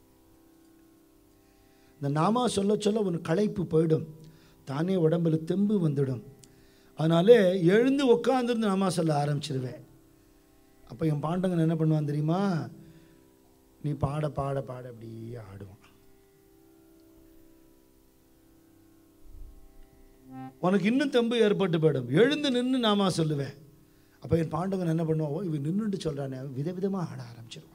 Speaker 1: இந்த நாமா சொல்ல சொல்ல உனக்கு களைப்பு போயிடும் தானே உடம்புல தெம்பு வந்துடும் அதனாலே எழுந்து உட்காந்துருந்து நாமா சொல்ல ஆரம்பிச்சிருவேன் அப்போ என் பாண்டங்கன் என்ன பண்ணுவான் தெரியுமா நீ பாட பாட பாட அப்படியே ஆடுவான் உனக்கு இன்னும் தெம்பு ஏற்பட்டு போயிடும் எழுந்து நின்று நாமா சொல்லுவேன் அப்போ என் பாண்டவன் என்ன பண்ணுவோம் இவன் நின்றுட்டு சொல்கிறானே விதவிதமாக ஆட ஆரம்பிச்சிருவான்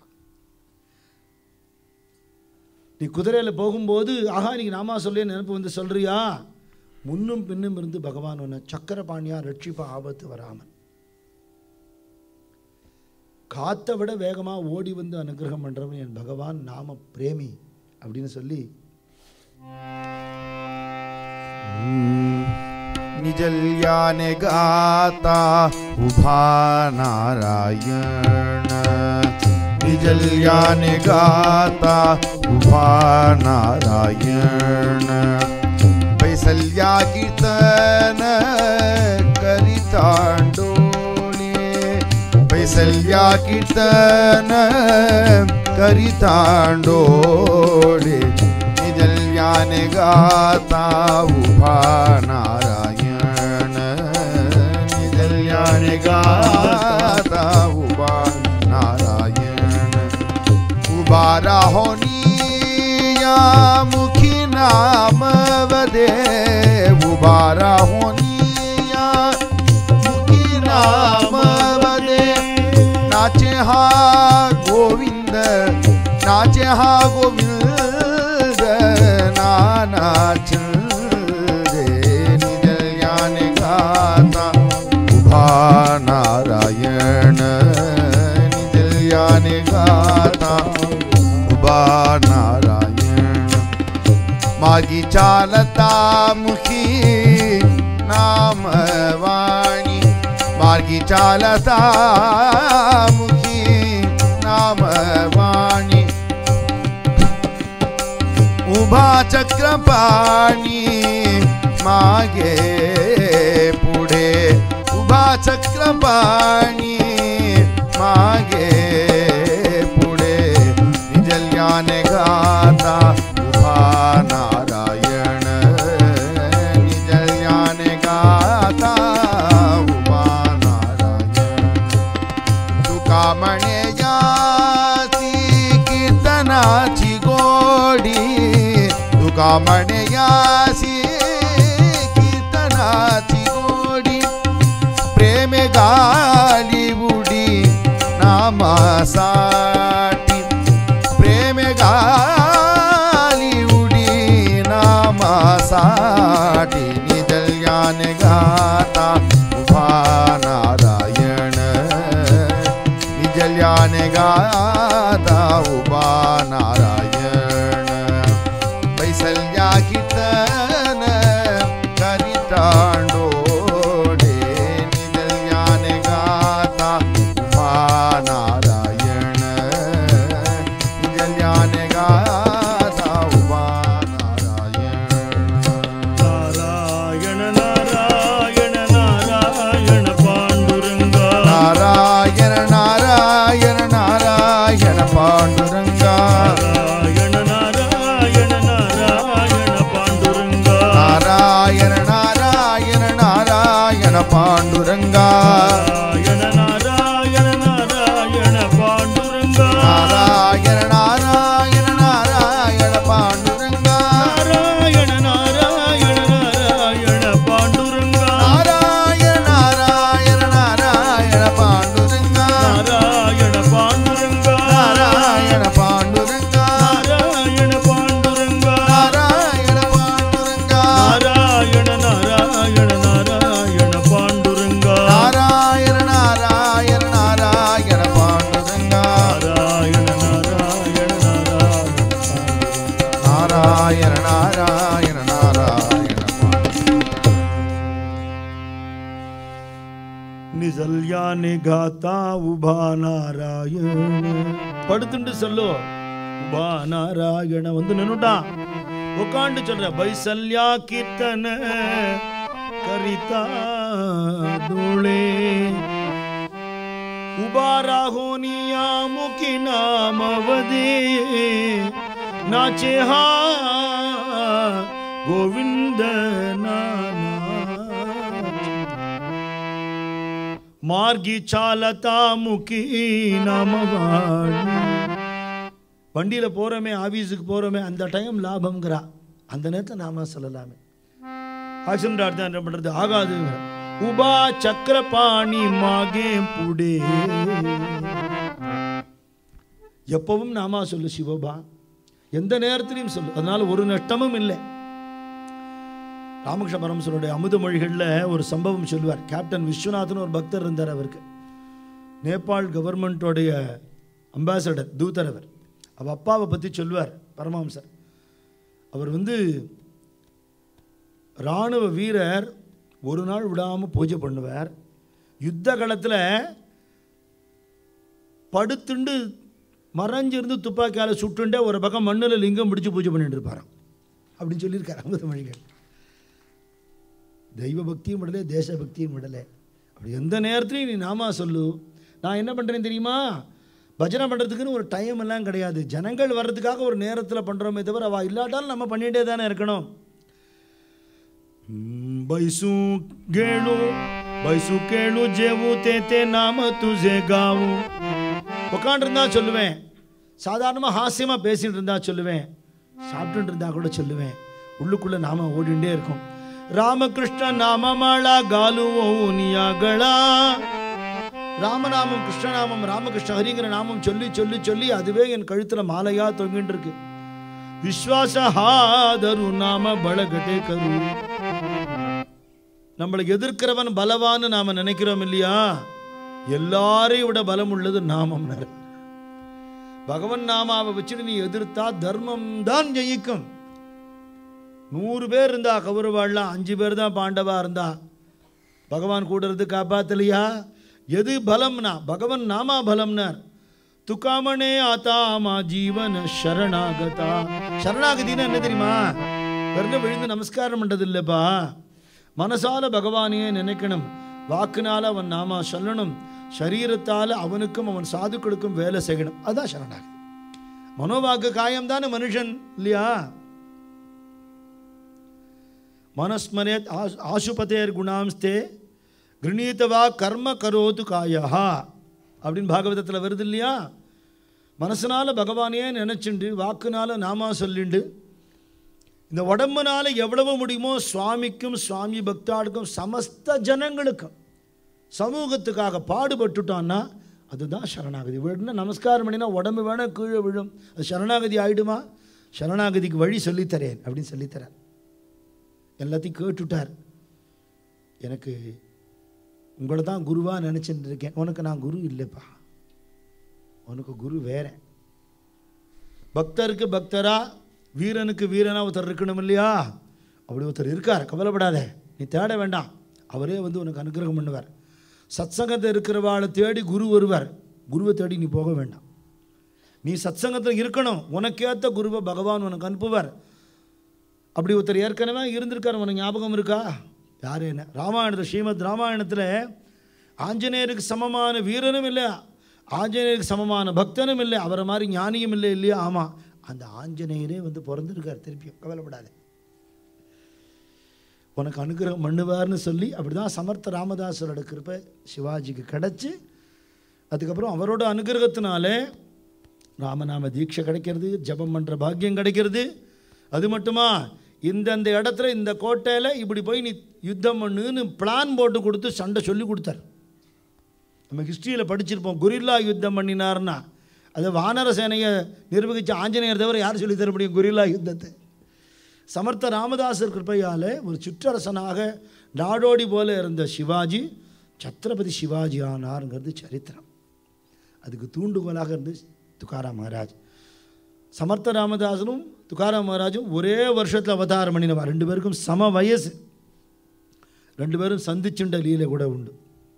Speaker 1: நீ குதிரையில் போகும்போது ஆஹா நீங்க நாமா சொல்லி நினைப்பு வந்து சொல்றியா முன்னும் பின்னும் இருந்து பகவான் உன்னை சக்கர பாணியா ரட்சிப்பா ஆபத்து வராமல் காத்தை விட வேகமாக ஓடி வந்து அனுகிரகம் பண்ணுறவன் என் பகவான் நாம பிரேமி அப்படின்னு சொல்லி
Speaker 2: निजल्याने गाता उभा नारायण निजल्याने गाता उभा नारायण वैसल्या कीर्तन करितांडोळे वैसल्या कीर्तन करितांडोळे निजल्याने गाता उभा नारायण निजल्याने गाता उभा नारायण उभा राहोनिया मुखी नाम वदे उभा राहोनिया मुखी नाम वदे नाचे हा गोविंद नाचे हा गोविंद नाना रे निजल्याने चालता मुखी नाम वाणी मार्गी चालता मुखी नाम वाणी उभा चक्रपाणी मागे पुढे उभा चक्रपाणी मागे पुढे निजल्याने गाता उभा नारायण निजल्याने गाता उभा नारायण तुका म्हणे यासी कीर्तनाची गोडी तुका म्हणे यासी कीर्तनाची गोडी प्रेम गाली उडी नामासाठी प्रेम गाली उडी नामासाठी निदल्याने गाता उभा नारायण निजल्याने गाता उभा नारायण बैसल्या कीर्तन करितांडोडे निजल्याने गाता उभा नारायण निजल्याने गाता उभा नारायण
Speaker 1: नारायण नारायण नारायण पांडुरंगा
Speaker 2: नारायण नारायण नारायण पांडुरंगा
Speaker 1: नारायण नारायण नारायण पांडुरंगा
Speaker 2: नारायण नारायण नारायण पांडुरंगा
Speaker 1: नारायण नारायण नारायण पांडुरंगा
Speaker 2: नारायण नारायण नारायण पांडुरंगा
Speaker 1: नारायण नारायण नारायण पांडुरंगा
Speaker 2: नारायण नारायण नारायण पांडुरंगा
Speaker 1: नारायण पांडुरंगा
Speaker 2: नारायण पांडुरंगा
Speaker 1: नारायण पांडुरंगा
Speaker 2: नारायण पांडुरंगा
Speaker 1: नारायण नारायण नारायण पांडुरंगा
Speaker 2: नारायण नारायण नारायण पांडुरंगा
Speaker 1: नारायण नारायण नारायण
Speaker 2: नारायण नारायण नारायण
Speaker 1: நிசல்யானே காத்தா உபா நாராயண படுத்துண்டு சொல்லு உபா நாராயண வந்து நின்னுட்டான் உட்காந்து சொல்ற பைசல்யா கீர்த்தன கரிதா தோளே உபாராகோனியா முகி நாமவதே நாச்சே ஹா கோவிந்த நானா மார்கி சாலதா முகி நாமவாணி வண்டியில போறோமே ஆபீஸுக்கு போறோமே அந்த டைம் லாபம்ங்கிறா அந்த நேரத்தை நாம சொல்லலாமே ஆக்சிடென்ட் ஆடுதான் என்ன பண்றது ஆகாது உபா சக்கரபாணி மாகே புடே எப்பவும் நாமா சொல்லு சிவபா எந்த நேரத்திலையும் சொல்லு அதனால ஒரு நஷ்டமும் இல்லை ராமகிருஷ்ண பரமசருடைய அமுத மொழிகளில் ஒரு சம்பவம் சொல்லுவார் கேப்டன் விஸ்வநாதன் ஒரு பக்தர் இருந்தார் அவருக்கு நேபாள் கவர்மெண்ட்டோடைய அம்பாசடர் தூதர் அவர் அவ அப்பாவை பற்றி சொல்லுவார் பரமஹம்சர் அவர் வந்து இராணுவ வீரர் ஒரு நாள் விடாமல் பூஜை பண்ணுவார் யுத்த காலத்தில் படுத்துண்டு மறைஞ்சிருந்து துப்பாக்கியால் சுட்டுண்டே ஒரு பக்கம் மண்ணில் லிங்கம் பிடிச்சு பூஜை பண்ணிட்டு இருப்பாராம் அப்படின்னு சொல்லியிருக்காரு அமுத மொழிகள் தெய்வ பக்தியும் விடலை தேச பக்தியும் விடலை அப்படி எந்த நேரத்துலையும் நீ நாமா சொல்லு நான் என்ன பண்ணுறேன் தெரியுமா பஜனை பண்ணுறதுக்குன்னு ஒரு டைம் எல்லாம் கிடையாது ஜனங்கள் வர்றதுக்காக ஒரு நேரத்தில் பண்ணுறோமே தவிர அவள் இல்லாட்டாலும் நம்ம பண்ணிகிட்டே தானே இருக்கணும் हम्म, बैसू गेणू बैसू கேளு ஜேவு தேத்தே நாம துசே காவு உட்காண்டிருந்தா சொல்லுவேன் சாதாரணமாக ஹாஸ்யமாக பேசிட்டு இருந்தா சொல்லுவேன் சாப்பிட்டுட்டு இருந்தா கூட சொல்லுவேன் உள்ளுக்குள்ள நாம ஓடிண்டே இருக்கும் ராமகிருஷ்ண நாமமாளா காலுவோ நியாகளா ராமநாமம் கிருஷ்ணநாமம் ராமகிருஷ்ண ஹரிங்கிற நாமம் சொல்லி சொல்லி சொல்லி அதுவே என் கழுத்துல மாலையா தொங்கிட்டு இருக்கு விஸ்வாச ஹாதரு நாம பலகட்டே கரு நம்மளை எதிர்க்கிறவன் பலவான்னு நாம நினைக்கிறோம் இல்லையா எல்லாரையும் விட பலம் உள்ளது நாமம் பகவன் நாமாவை வச்சுட்டு நீ எதிர்த்தா தர்மம் தான் ஜெயிக்கும் நூறு பேர் இருந்தா கௌரவாள்லாம் அஞ்சு பேர் தான் பாண்டவா இருந்தா பகவான் கூட இருந்து காப்பாத்தலையா எது பலம்னா பகவன் நாமா பலம்னார் துக்காமனே ஆத்தா ஆமா ஜீவன சரணாகதா சரணாகதினா என்ன தெரியுமா வெறும் விழுந்து நமஸ்காரம் பண்றது இல்லைப்பா மனசால பகவானையே நினைக்கணும் வாக்குனால அவன் நாமா சொல்லணும் சரீரத்தால அவனுக்கும் அவன் சாதுக்களுக்கும் வேலை செய்யணும் அதான் சரணாகதி மனோவாக்கு காயம் தானே மனுஷன் இல்லையா மனஸ்மரேத் ஆசு- ஆசுபதேர் குணாம்ஸ்தே கிருணீத்தவா கர்ம கரோது காயா அப்படின்னு பாகவதத்தில் வருது இல்லையா மனசனால பகவானையே நினச்சிண்டு வாக்குனால நாமா சொல்லிண்டு இந்த உடம்புனால எவ்வளவு முடியுமோ சுவாமிக்கும் சுவாமி பக்தாளுக்கும் சமஸ்த ஜனங்களுக்கும் சமூகத்துக்காக பாடுபட்டுட்டோன்னா அதுதான் சரணாகதி விழுந்து நமஸ்காரம் பண்ணினா உடம்பு வேணா கீழே விழும் அது சரணாகதி ஆயிடுமா சரணாகதிக்கு வழி சொல்லித்தரேன் அப்படின்னு சொல்லித்தரேன் எல்லாத்தையும் கேட்டுட்டார் எனக்கு உங்களை தான் குருவாக நினச்சிட்டு இருக்கேன் உனக்கு நான் குரு இல்லைப்பா உனக்கு குரு வேற பக்தருக்கு பக்தரா வீரனுக்கு வீரனா ஒருத்தர் இருக்கணும் இல்லையா அப்படி ஒருத்தர் இருக்கார் கவலைப்படாத நீ தேட வேண்டாம் அவரே வந்து உனக்கு அனுகிரகம் பண்ணுவார் சத்சங்கத்தில் இருக்கிறவாளை தேடி குரு வருவார் குருவை தேடி நீ போக வேண்டாம் நீ சத்சங்கத்தில் இருக்கணும் உனக்கேற்ற குருவை பகவான் உனக்கு அனுப்புவார் அப்படி ஒருத்தர் ஏற்கனவே இருந்திருக்கார் உனக்கு ஞாபகம் இருக்கா யார் என்ன ராமாயணத்தில் ஸ்ரீமத் ராமாயணத்தில் ஆஞ்சநேயருக்கு சமமான வீரனும் இல்லை ஆஞ்சநேயருக்கு சமமான பக்தனும் இல்லை அவரை மாதிரி ஞானியும் இல்லை இல்லையா ஆமாம் அந்த ஆஞ்சநேயரே வந்து பிறந்திருக்கார் திருப்பியும் கவலைப்படாத உனக்கு அனுகிரகம் பண்ணுவார்னு சொல்லி அப்படி தான் சமர்த்த ராமதாசரோட கிருப்பை சிவாஜிக்கு கிடச்சி அதுக்கப்புறம் அவரோட அனுகிரகத்தினாலே ராமநாம தீட்சை கிடைக்கிறது ஜெபம் பண்ணுற பாக்கியம் கிடைக்கிறது அது மட்டுமா இந்தந்த இடத்துல இந்த கோட்டையில் இப்படி போய் நீ யுத்தம் பண்ணுன்னு பிளான் போட்டு கொடுத்து சண்டை சொல்லி கொடுத்தார் நம்ம ஹிஸ்ட்ரியில் படிச்சிருப்போம் குரில்லா யுத்தம் பண்ணினார்னா அது வானர சேனையை நிர்வகித்த ஆஞ்சநேயர் தவிர யார் சொல்லி தர முடியும் குரில்லா யுத்தத்தை சமர்த்த ராமதாசர் கிருப்பையால் ஒரு சிற்றரசனாக நாடோடி போல இருந்த சிவாஜி சத்ரபதி சிவாஜி ஆனாருங்கிறது சரித்திரம் அதுக்கு தூண்டுகோலாக இருந்து துக்காராம் மகாராஜ் சமர்த்த ராமதாசனும் துக்காராம் மகாராஜும் ஒரே வருஷத்தில் அவதாரம் பண்ணினவா ரெண்டு பேருக்கும் சம வயசு ரெண்டு பேரும் சந்திச்சுண்ட லீலை கூட உண்டு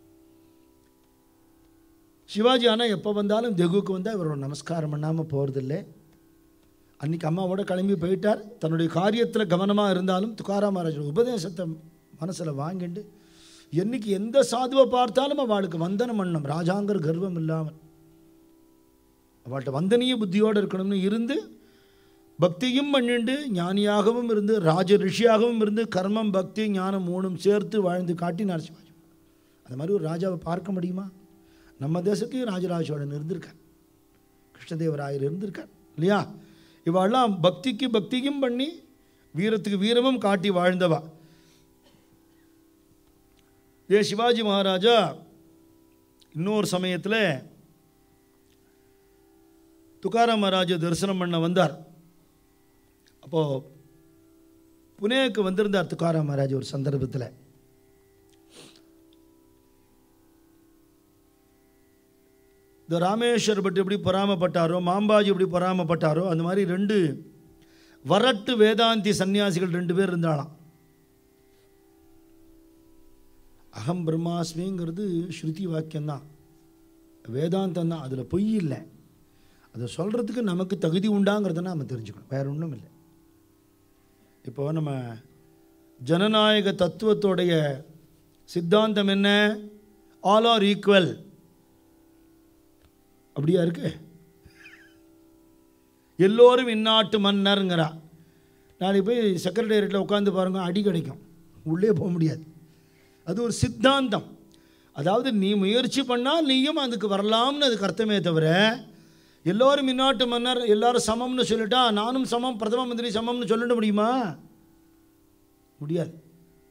Speaker 1: சிவாஜி ஆனால் எப்போ வந்தாலும் தெகுவுக்கு வந்தால் இவரோட நமஸ்காரம் பண்ணாமல் போகிறதில்லை அன்னைக்கு அம்மாவோட கிளம்பி போயிட்டார் தன்னுடைய காரியத்தில் கவனமாக இருந்தாலும் துக்காராம் மகாராஜோட உபதேசத்தை மனசில் வாங்கிண்டு என்னைக்கு எந்த சாதுவை பார்த்தாலும் அவளுக்கு வந்தனம் பண்ணணும் ராஜாங்கிற கர்வம் இல்லாமல் அவள்கிட்ட வந்தனீய புத்தியோடு இருக்கணும்னு இருந்து பக்தியும் பண்ணிண்டு ஞானியாகவும் இருந்து ராஜ ரிஷியாகவும் இருந்து கர்மம் பக்தி ஞானம் மூணும் சேர்த்து வாழ்ந்து காட்டினார் சிவாஜி அந்த மாதிரி ஒரு ராஜாவை பார்க்க முடியுமா நம்ம தேசத்தையும் ராஜராஜ சோழன் இருந்திருக்கார் கிருஷ்ணதேவராயர் இருந்திருக்கார் இல்லையா இவாள்லாம் பக்திக்கு பக்தியும் பண்ணி வீரத்துக்கு வீரமும் காட்டி வாழ்ந்தவா ஏ சிவாஜி மகாராஜா இன்னொரு சமயத்தில் துக்காராம் மகாராஜ தரிசனம் பண்ண வந்தார் அப்போது புனேக்கு வந்திருந்தார் துக்காராம் மகாராஜ் ஒரு சந்தர்ப்பத்தில் இந்த ராமேஸ்வர் பட்டு எப்படி பொறாமப்பட்டாரோ மாம்பாஜி எப்படி பொறாமப்பட்டாரோ அந்த மாதிரி ரெண்டு வரட்டு வேதாந்தி சன்னியாசிகள் ரெண்டு பேர் இருந்தாலாம் அகம் பிரம்மாஸ்மிங்கிறது ஸ்ருதி வாக்கியம்தான் வேதாந்தம் தான் அதில் பொய் இல்லை அதை சொல்கிறதுக்கு நமக்கு தகுதி உண்டாங்கிறத நம்ம தெரிஞ்சுக்கணும் வேற ஒன்றும் இல்லை இப்போ நம்ம ஜனநாயக தத்துவத்தோடைய சித்தாந்தம் என்ன ஆல் ஆர் ஈக்குவல் அப்படியா இருக்கு எல்லோரும் இந்நாட்டு மன்னருங்கிறா நாளைக்கு போய் செக்ரட்டேரியட்டில் உட்காந்து பாருங்க அடி கிடைக்கும் உள்ளே போக முடியாது அது ஒரு சித்தாந்தம் அதாவது நீ முயற்சி பண்ணால் நீயும் அதுக்கு வரலாம்னு அதுக்கு அர்த்தமே தவிர எல்லோரும் இந்நாட்டு மன்னர் எல்லாரும் சமம்னு சொல்லிட்டா நானும் சமம் பிரதம மந்திரி சமம்னு சொல்லிட முடியுமா முடியாது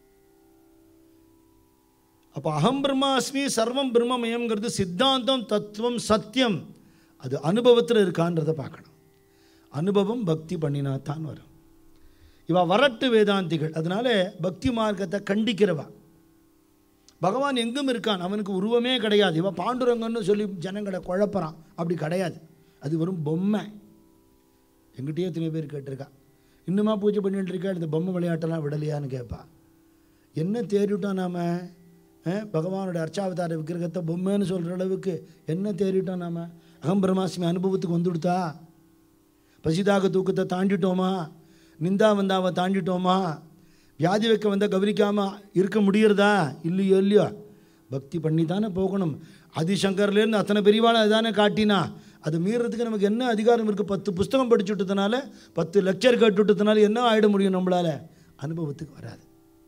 Speaker 1: அப்போ அகம் பிரம்மாஸ்மி சர்வம் பிரம்மமயம்ங்கிறது சித்தாந்தம் தத்துவம் சத்தியம் அது அனுபவத்தில் இருக்கான்றதை பார்க்கணும் அனுபவம் பக்தி பண்ணினா தான் வரும் இவ வரட்டு வேதாந்திகள் அதனால பக்தி மார்க்கத்தை கண்டிக்கிறவா பகவான் எங்கும் இருக்கான் அவனுக்கு உருவமே கிடையாது இவன் பாண்டுரங்கன்னு சொல்லி ஜனங்களை குழப்பறான் அப்படி கிடையாது அது வெறும் பொம்மை எங்கிட்டயே எத்தனை பேர் கேட்டிருக்கா இன்னுமா பூஜை பண்ணிட்டு இருக்கா இந்த பொம்மை விளையாட்டெல்லாம் விடலையான்னு கேட்பா என்ன தேறிட்டோம் நாம் பகவானுடைய அர்ச்சாவதார விக்கிரகத்தை பொம்மைன்னு சொல்கிற அளவுக்கு என்ன தேறிட்டோம் நாம் அகம் பிரம்மாஸ்மி அனுபவத்துக்கு வந்துடுதா பசிதாக தூக்கத்தை தாண்டிட்டோமா நிந்தா வந்தாவை தாண்டிட்டோமா வியாதி வைக்க வந்தால் கவனிக்காமல் இருக்க முடியறதா இல்லையோ இல்லையோ பக்தி பண்ணி தானே போகணும் ஆதிசங்கர்லேருந்து அத்தனை பெரியவாளை அதுதானே காட்டினா அது மீறதுக்கு நமக்கு என்ன அதிகாரம் இருக்குது பத்து புஸ்தகம் படிச்சு விட்டதுனால பத்து லெக்சர் கேட்டு விட்டதுனால என்ன ஆகிட முடியும் நம்மளால் அனுபவத்துக்கு வராது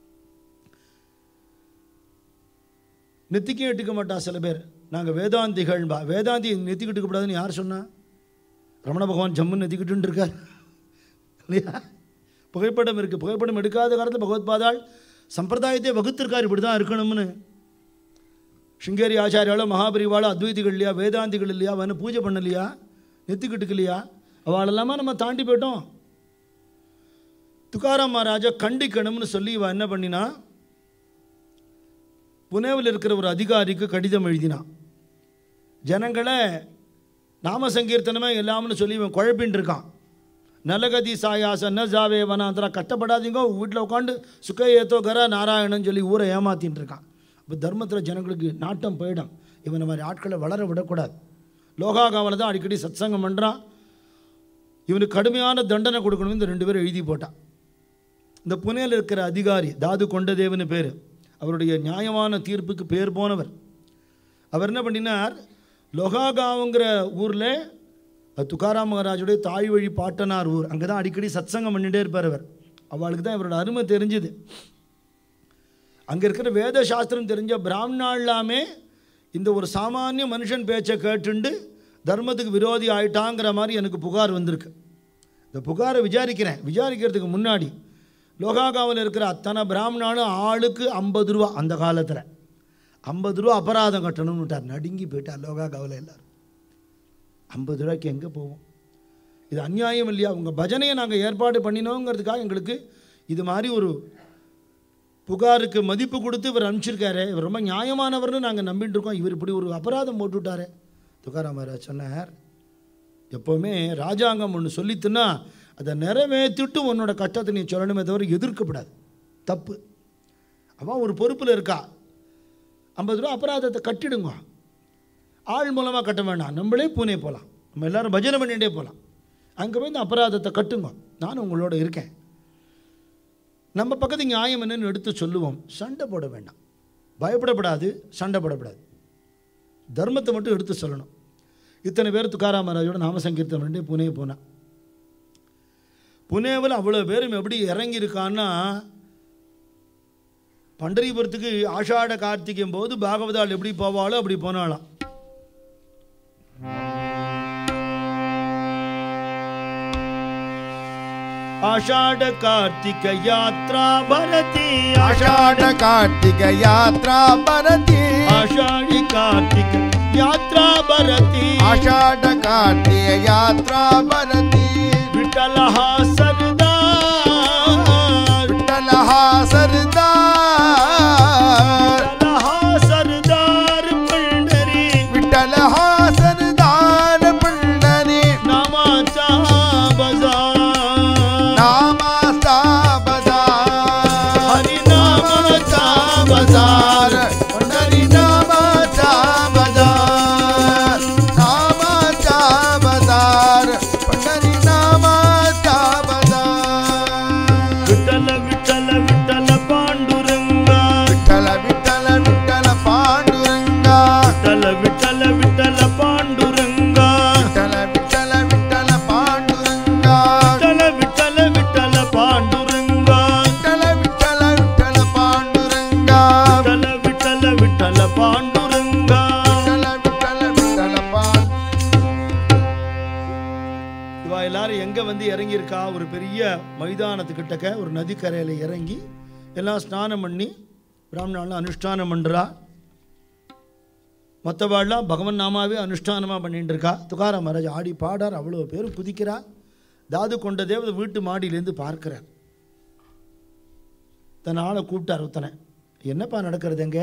Speaker 1: நெத்திக்கே எட்டுக்க மாட்டா சில பேர் நாங்கள் வேதாந்திகள்பா வேதாந்தி நெத்திக்கு எடுக்கக்கூடாதுன்னு யார் சொன்னா ரமண பகவான் ஜம்முன்னு நெத்திக்கிட்டு இருக்கார் இல்லையா புகைப்படம் இருக்குது புகைப்படம் எடுக்காத காலத்தில் பகவத்பாதாள் சம்பிரதாயத்தை வகுத்திருக்கார் இப்படி தான் இருக்கணும்னு சிங்கேரி ஆச்சாரியாலோ மகாபரிவாளோ அத்வைதிகள் இல்லையா வேதாந்திகள் இல்லையா அவனை பூஜை பண்ணலையா நெத்திக்கிட்டுக்கு இல்லையா அவளெல்லாமா நம்ம தாண்டி போயிட்டோம் துக்காராம் மகாராஜா கண்டிக்கணும்னு சொல்லி இவன் என்ன பண்ணினா புனேவில் இருக்கிற ஒரு அதிகாரிக்கு கடிதம் எழுதினான் ஜனங்களை நாம சங்கீர்த்தனமே எல்லாம்னு சொல்லி இவன் குழப்பின்னு இருக்கான் நலகதி சாயாச ந ஜாவே வனாந்திரா கஷ்டப்படாதீங்க வீட்டில் உட்காந்து சுக்க ஏத்தோ கர நாராயணன் சொல்லி ஊரை ஏமாத்தின்னு இருக்கான் இப்போ தர்மத்தில் ஜனங்களுக்கு நாட்டம் போயிடும் இவனை மாதிரி ஆட்களை வளர விடக்கூடாது லோகாகாவில் தான் அடிக்கடி சத்சங்கம் பண்ணுறான் இவனுக்கு கடுமையான தண்டனை கொடுக்கணும்னு இந்த ரெண்டு பேரும் எழுதி போட்டான் இந்த புனேல இருக்கிற அதிகாரி தாது கொண்டதேவனு பேர் அவருடைய நியாயமான தீர்ப்புக்கு பேர் போனவர் அவர் என்ன பண்ணினார் லொகாகாவுங்கிற ஊரில் துக்காராம் மகாராஜுடைய தாய் வழி பாட்டனார் ஊர் அங்கே தான் அடிக்கடி சத்சங்கம் பண்ணிகிட்டே இருப்பார் அவர் அவளுக்கு தான் இவரோட அருமை தெரிஞ்சுது அங்கே இருக்கிற வேத சாஸ்திரம் தெரிஞ்ச பிராமணாலாமே இந்த ஒரு சாமானிய மனுஷன் பேச்சை கேட்டுண்டு தர்மத்துக்கு விரோதி ஆயிட்டாங்கிற மாதிரி எனக்கு புகார் வந்திருக்கு இந்த புகாரை விசாரிக்கிறேன் விசாரிக்கிறதுக்கு முன்னாடி லோகாகாவில் இருக்கிற அத்தனை பிராமணாலும் ஆளுக்கு ஐம்பது ரூபா அந்த காலத்தில் ஐம்பது ரூபா அபராதம் கட்டணும்னு விட்டார் நடுங்கி போயிட்டார் லோகாகாவில் எல்லாரும் ஐம்பது ரூபாய்க்கு எங்கே போவோம் இது அநியாயம் இல்லையா உங்கள் பஜனையை நாங்கள் ஏற்பாடு பண்ணினோங்கிறதுக்காக எங்களுக்கு இது மாதிரி ஒரு புகாருக்கு மதிப்பு கொடுத்து இவர் அனுப்பிச்சிருக்காரு இவர் ரொம்ப நியாயமானவர்னு நாங்கள் நம்பிட்டு இருக்கோம் இவர் இப்படி ஒரு அபராதம் போட்டு விட்டாரே துக்காராம் மகாராஜ் சொன்னார் எப்போவுமே ராஜாங்கம் ஒன்று சொல்லித்துன்னா அதை நிறைவேற்றிட்டு உன்னோட கஷ்டத்தை நீ சொல்லணுமே தவிர எதிர்க்கப்படாது தப்பு அவன் ஒரு பொறுப்பில் இருக்கா ஐம்பது ரூபா அபராதத்தை கட்டிடுங்க ஆள் மூலமாக கட்ட வேண்டாம் நம்மளே பூனே போகலாம் நம்ம எல்லாரும் பஜனை பண்ணிகிட்டே போகலாம் அங்கே போய் இந்த அபராதத்தை கட்டுங்க நானும் உங்களோட இருக்கேன் நம்ம பக்கத்து நியாயம் என்னன்னு எடுத்து சொல்லுவோம் சண்டை போட வேண்டாம் பயப்படப்படாது சண்டை போடப்படாது தர்மத்தை மட்டும் எடுத்து சொல்லணும் இத்தனை பேர் துக்காராம் மகாராஜோட நாம சங்கீர்த்தம் பண்ணி புனே போனான் புனேவில் அவ்வளோ பேரும் எப்படி இறங்கி இருக்கான்னா பண்டரிபுரத்துக்கு ஆஷாட கார்த்திகையும் போது பாகவதாள் எப்படி போவாளோ அப்படி போனாளாம் आषाढ़ कार्तिक यात्रा भरती
Speaker 2: आषाढ कार्तिक यात्रा भरती
Speaker 1: आषाढ़ी कार्तिक यात्रा भरती
Speaker 2: आषाढ कार्तिक यात्रा भरती
Speaker 1: विठल हा सरदार
Speaker 2: विठ्ठल हा सरदार
Speaker 1: विठ्ठल हा सरदार पंढरी
Speaker 2: विठ्ठल हा सरदार पंढरी
Speaker 1: नामाचा बाजार
Speaker 2: नामाचा बाजार
Speaker 1: हरिनामाचा
Speaker 2: बाजार पंढरी नामाचा बाजार नामाचा बाजार पंढरी नामाचा बाजार
Speaker 1: विठ्ठल विठ्ठल विठ्ठल पांडुरंगा
Speaker 2: विठ्ठल विठ्ठल विठ्ठल पांडुरंगा
Speaker 1: विठ्ठल विठ्ठल विठ्ठल पांडुरंगा
Speaker 2: विठ्ठल विठ्ठल विठ्ठल पांडुरंगा
Speaker 1: विठ्ठल विठ्ठल विठ्ठल पांडुरंगा
Speaker 2: विठ्ठल विठ्ठल विठ्ठल पांडुरंगा
Speaker 1: विठ्ठल विठ्ठल विठ्ठल पांडुरंगा
Speaker 2: विठ्ठल विठ्ठल विठ्ठल पांडुरंगा
Speaker 1: இவா எல்லாரும் எங்க வந்து இறங்கியிருக்கா ஒரு பெரிய மைதானத்துக்கிட்டக்க ஒரு நதிக்கரையில் இறங்கி எல்லாம் ஸ்நானம் பண்ணி பிராமணாலாம் அனுஷ்டானம் பண்ணுறா மற்றவாள்லாம் பகவன் நாமாவே அனுஷ்டானமாக பண்ணிட்டு இருக்கா துகாராம் மகாராஜ் ஆடி பாடார் அவ்வளோ பேர் குதிக்கிறா தாது கொண்ட தேவதை வீட்டு மாடியிலேருந்து பார்க்கிறார் தன் ஆளை கூப்பிட்டார் ஒருத்தனை என்னப்பா நடக்கிறதுங்க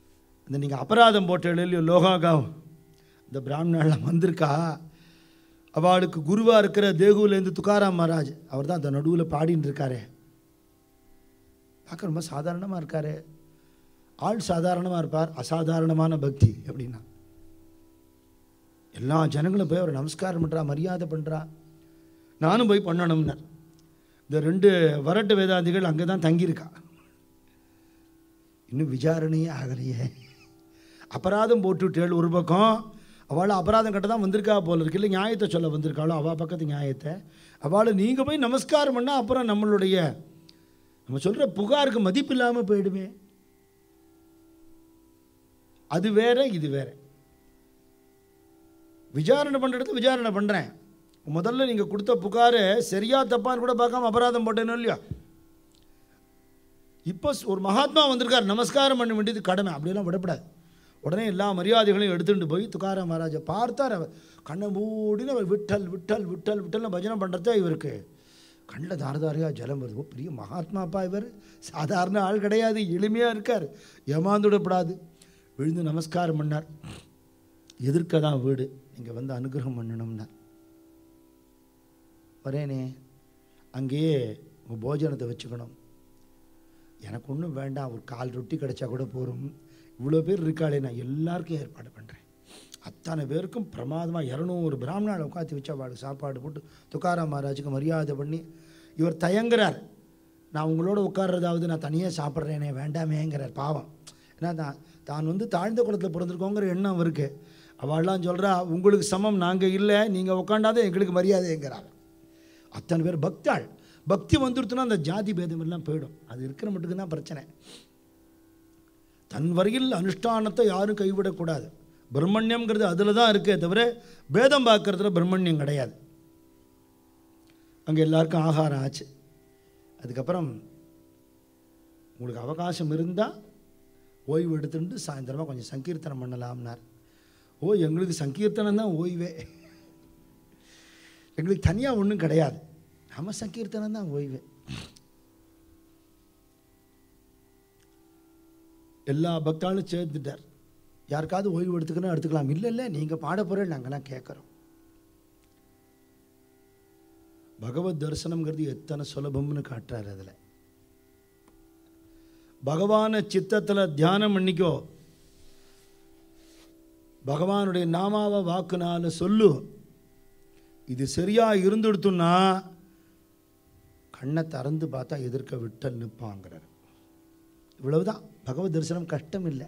Speaker 1: இந்த நீங்கள் அபராதம் போட்ட இல்லையோ லோகாகாவ் இந்த பிராமணெல்லாம் வந்திருக்கா அவளுக்கு குருவாக இருக்கிற தேகுலேருந்து துக்காராம் மகாராஜ் அவர் தான் அந்த நடுவில் பாடின்னு இருக்காரே பார்க்க ரொம்ப சாதாரணமாக இருக்காரு ஆள் சாதாரணமாக இருப்பார் அசாதாரணமான பக்தி அப்படின்னா எல்லா ஜனங்களும் போய் அவர் நமஸ்காரம் பண்ணுறா மரியாதை பண்ணுறா நானும் போய் பண்ணணும்னார் இந்த ரெண்டு வரட்டு வேதாந்திகள் அங்கே தான் தங்கியிருக்கா இன்னும் விசாரணையே ஆகலையே அபராதம் போட்டுவிட்டேள் ஒரு பக்கம் அவளை அபராதம் கட்ட தான் வந்திருக்கா போல இருக்கு இல்லை நியாயத்தை சொல்ல வந்திருக்காளோ அவள் பக்கத்து நியாயத்தை அவளை நீங்கள் போய் நமஸ்காரம் பண்ணால் அப்புறம் நம்மளுடைய நம்ம சொல்கிற புகாருக்கு மதிப்பு இல்லாமல் போயிடுமே அது வேற இது வேற விசாரணை பண்ணுற இடத்துல விசாரணை பண்ணுறேன் முதல்ல நீங்கள் கொடுத்த புகாரை சரியா தப்பான்னு கூட பார்க்காம அபராதம் போட்டேனோ இல்லையா இப்போ ஒரு மகாத்மா வந்திருக்கார் நமஸ்காரம் பண்ண வேண்டியது கடமை அப்படியெல்லாம் விடப்படாது உடனே எல்லா மரியாதைகளையும் எடுத்துட்டு போய் துக்காராம் மகாராஜா பார்த்தார் அவர் கண்ணை மூடின்னு அவர் விட்டல் விட்டல் விட்டல் விட்டல்னு பஜனை பண்ணுறதே இவருக்கு கண்ணில் தாரதாரியாக ஜலம் வருது ஓ பெரிய மகாத்மாப்பா இவர் சாதாரண ஆள் கிடையாது எளிமையாக இருக்கார் ஏமாந்து விடப்படாது விழுந்து நமஸ்காரம் பண்ணார் எதிர்க்க தான் வீடு நீங்கள் வந்து அனுகிரகம் பண்ணணும்னார் வரேனே அங்கேயே உங்கள் போஜனத்தை வச்சுக்கணும் எனக்கு ஒன்றும் வேண்டாம் ஒரு கால் ரொட்டி கிடைச்சா கூட போகும் இவ்வளோ பேர் இருக்காளே நான் எல்லாருக்கும் ஏற்பாடு பண்ணுறேன் அத்தனை பேருக்கும் பிரமாதமாக இரநூறு பிராமணாவை உட்காந்து வச்சு அவளுக்கு சாப்பாடு போட்டு துக்காராம் மகாராஜுக்கு மரியாதை பண்ணி இவர் தயங்குறார் நான் உங்களோட உட்கார்றதாவது நான் தனியாக சாப்பிட்றேனே வேண்டாமேங்கிறார் பாவம் ஏன்னா தான் தான் வந்து தாழ்ந்த குளத்தில் பிறந்திருக்கோங்கிற எண்ணம் அவருக்கு அவள்லாம் சொல்கிறா உங்களுக்கு சமம் நாங்கள் இல்லை நீங்கள் உட்காண்டாதான் எங்களுக்கு மரியாதைங்கிறார் அத்தனை பேர் பக்தாள் பக்தி வந்துடுத்துனா அந்த ஜாதி பேதம் எல்லாம் போயிடும் அது இருக்கிற மட்டுக்கு தான் பிரச்சனை தன் வரையில் அனுஷ்டானத்தை யாரும் கைவிடக்கூடாது பிரம்மண்யம்ங்கிறது அதில் தான் இருக்கே தவிர பேதம் பார்க்கறதுல பிரம்மண்யம் கிடையாது அங்கே எல்லாருக்கும் ஆகாரம் ஆச்சு அதுக்கப்புறம் உங்களுக்கு அவகாசம் இருந்தால் ஓய்வு எடுத்துட்டு சாயந்தரமாக கொஞ்சம் சங்கீர்த்தனம் பண்ணலாம்னார் ஓ எங்களுக்கு சங்கீர்த்தனம் தான் ஓய்வே எங்களுக்கு தனியாக ஒன்றும் கிடையாது நம்ம சங்கீர்த்தனம் தான் ஓய்வு எல்லா பக்தாலும் சேர்த்துட்டார் யாருக்காவது ஓய்வு எடுத்துக்கணும் எடுத்துக்கலாம் இல்லை இல்லை நீங்கள் பாட போகிற நாங்கள்லாம் கேட்குறோம் பகவத் தரிசனம்ங்கிறது எத்தனை சுலபம்னு காட்டுறாரு அதில் பகவானை சித்தத்தில் தியானம் பண்ணிக்கோ பகவானுடைய நாமாவை வாக்குனால சொல்லு இது சரியா இருந்துடுத்துன்னா கண்ணை திறந்து பார்த்தா எதிர்க்க விட்டல் நிற்பாங்கிறார் இவ்வளவுதான் பகவத் தரிசனம் கஷ்டம் இல்லை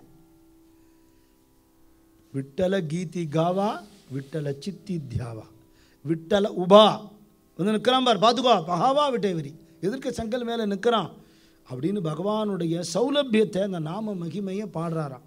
Speaker 1: விட்டல கீதி காவா விட்டல சித்தி தியாவா விட்டல உபா வந்து நிற்கிறான் பார் பார்த்துக்கோ பகாவா விட்டேவரி எதிர்க்க சங்கல் மேலே நிற்கிறான் அப்படின்னு பகவானுடைய சௌலபியத்தை அந்த நாம மகிமையை பாடுறாராம்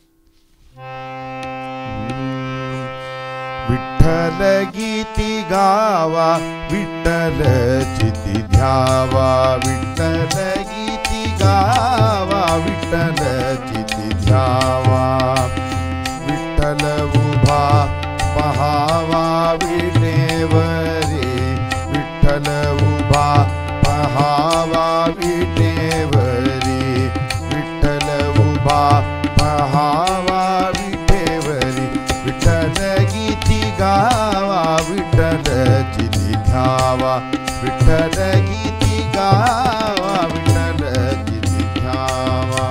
Speaker 2: विठ्ठल गीती गावा विठ्ठल चिती ध्यावा विठ्ठल गीती गावा विठ्ठल चिती ध्यावा विठ्ठल उभा पहावा विटेवरे विठ्ठल उभा पहावा विटेवरी विठ्ठल उभा पहावा विटेवरी विठ्ठल गीती गावा विठ्ठल चिती ध्यावा विठ्ठल गीती गावा विठ्ठल चिती ध्यावा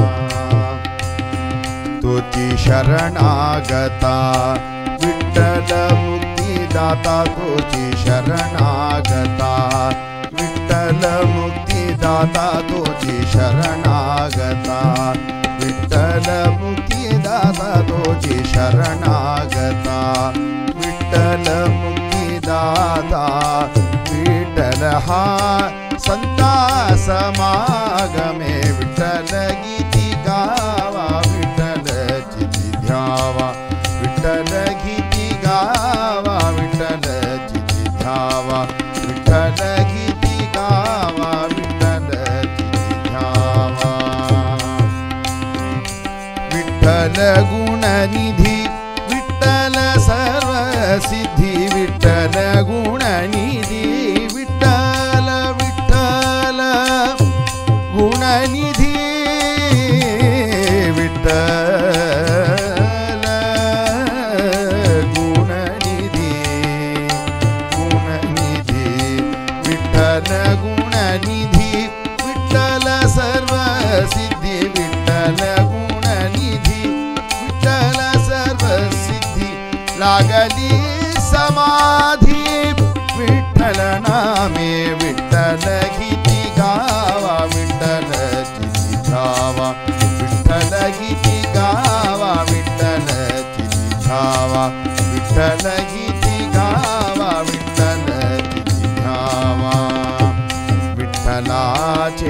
Speaker 2: तोची शरणागता विठ्ठल मुक्तिदाता तोची शरणागता विठ्ठल मुक्तिदाता तोची शरणागता विठ्ठल मुक्तिदाता तोची शरणागता विठ्ठल मुक्तिदाता विठ्ठल हा संता समागमे विठ्ठल गीती गावा विठ्ठल चिती ध्यावा विठ्ठल गीती गावा विठ्ठल चिती ध्यावा विठ्ठल गीती गावा विठ्ठल चिती ध्यावा विठ्ठल गुणनिधी विठ्ठल सर्व सिद्धी विठ्ठल गुणनिधी विठ्ठल विठ्ठल गुणनिधी विठ्ठल गुणनिधी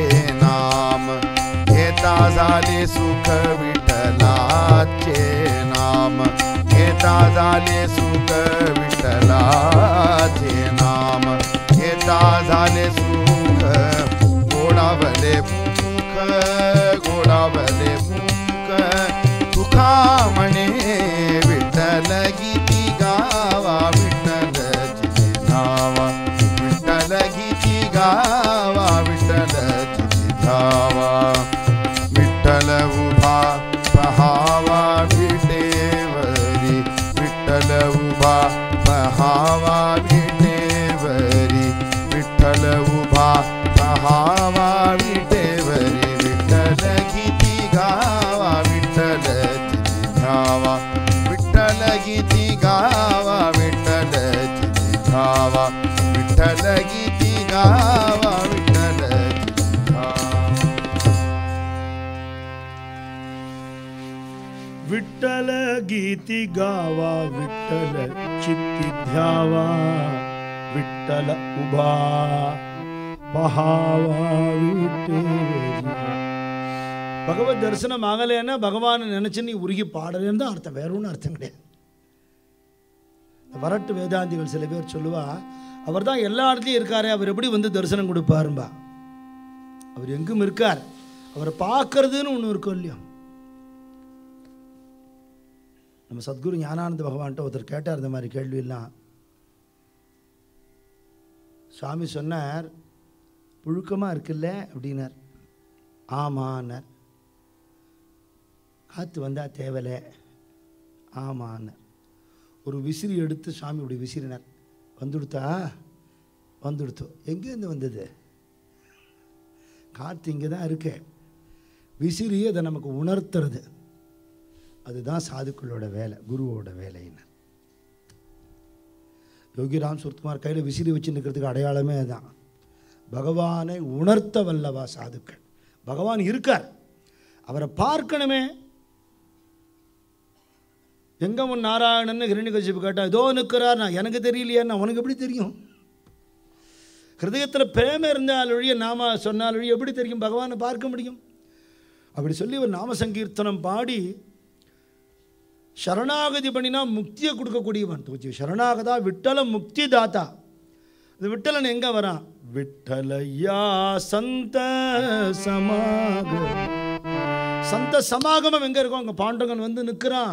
Speaker 2: नाम घेता झाले सुख विठ्ठलाचे नाम घेता झाले सुख विठ्ठलाचे नाम घेता झाले सुख गोडावले मुख गोडावले मुख तुका म्हणे विठ्ठल गीती गावा विठ्ठल धावा विठ्ठल गीती गावा विठ्ठल धावा विठ्ठल उभा पहावा विटेवरी विठ्ठल उभा पहावा विटेवरी विठ्ठल उभा पहावा विटेवरी विठ्ठल गीती गावा विठ्ठल धावा विठ्ठल गीती गावा विठ्ठल धावा विठ्ठल गीती गावा विठ्ठल धावा
Speaker 1: विठ्ठल गीती गावा विठ्ठल चित्ती ध्यावा विठ्ठल उभा பஹாவா வீட்டேரி பகவத் தரிசனம் ஆகலைன்னா பகவானை நினைச்சு நீ உருகி பாடலன்னு தான் அர்த்தம் வேற ஒன்றும் அர்த்தம் கிடையாது இந்த வரட்டு வேதாந்திகள் சில பேர் சொல்லுவா அவர் தான் எல்லா இடத்துலையும் இருக்காரே அவர் எப்படி வந்து தரிசனம் கொடுப்பாரும்பா அவர் எங்கும் இருக்கார் அவரை பார்க்கறதுன்னு ஒன்று இருக்கும் இல்லையா நம்ம சத்குரு ஞானானந்த பகவான்கிட்ட ஒருத்தர் கேட்டார் இந்த மாதிரி கேள்வியெல்லாம் சுவாமி சொன்னார் புழுக்கமாக இருக்குல்ல அப்படின்னார் ஆமான்னார் காற்று வந்தால் தேவலை ஆமான்னார் ஒரு விசிறி எடுத்து சுவாமி இப்படி விசிறினார் வந்துடுத்தா வந்துடுத்தோ எங்கேருந்து வந்தது காற்று இங்கே தான் இருக்கு விசிறி அதை நமக்கு உணர்த்துறது அதுதான் சாதுக்களோட வேலை குருவோட வேலைன்னு யோகிராம் சுர்குமார் கையில் விசிறி வச்சு நிற்கிறதுக்கு அடையாளமே அதுதான் பகவானை உணர்த்த வல்லவா சாதுக்கள் பகவான் இருக்கார் அவரை பார்க்கணுமே எங்க உன் நாராயணன் ஹிரண்யகசிப்பு கேட்டா இதோ நிற்கிறார் நான் எனக்கு தெரியலையா உனக்கு எப்படி தெரியும் ஹிருதயத்தில் பிரேம இருந்தால் ஒழிய நாம சொன்னால் ஒழிய எப்படி தெரியும் பகவானை பார்க்க முடியும் அப்படி சொல்லி ஒரு நாம சங்கீர்த்தனம் பாடி சரணாகதி பண்ணினா முக்தியை கொடுக்கக்கூடியவன் தூச்சி சரணாகதா விட்டல முக்தி தாத்தா இந்த விட்டலன் எங்க வரான் விட்டலையா சந்த சமாகம் சந்த சமாகமம் எங்க இருக்கும் அங்க பாண்டவன் வந்து நிற்கிறான்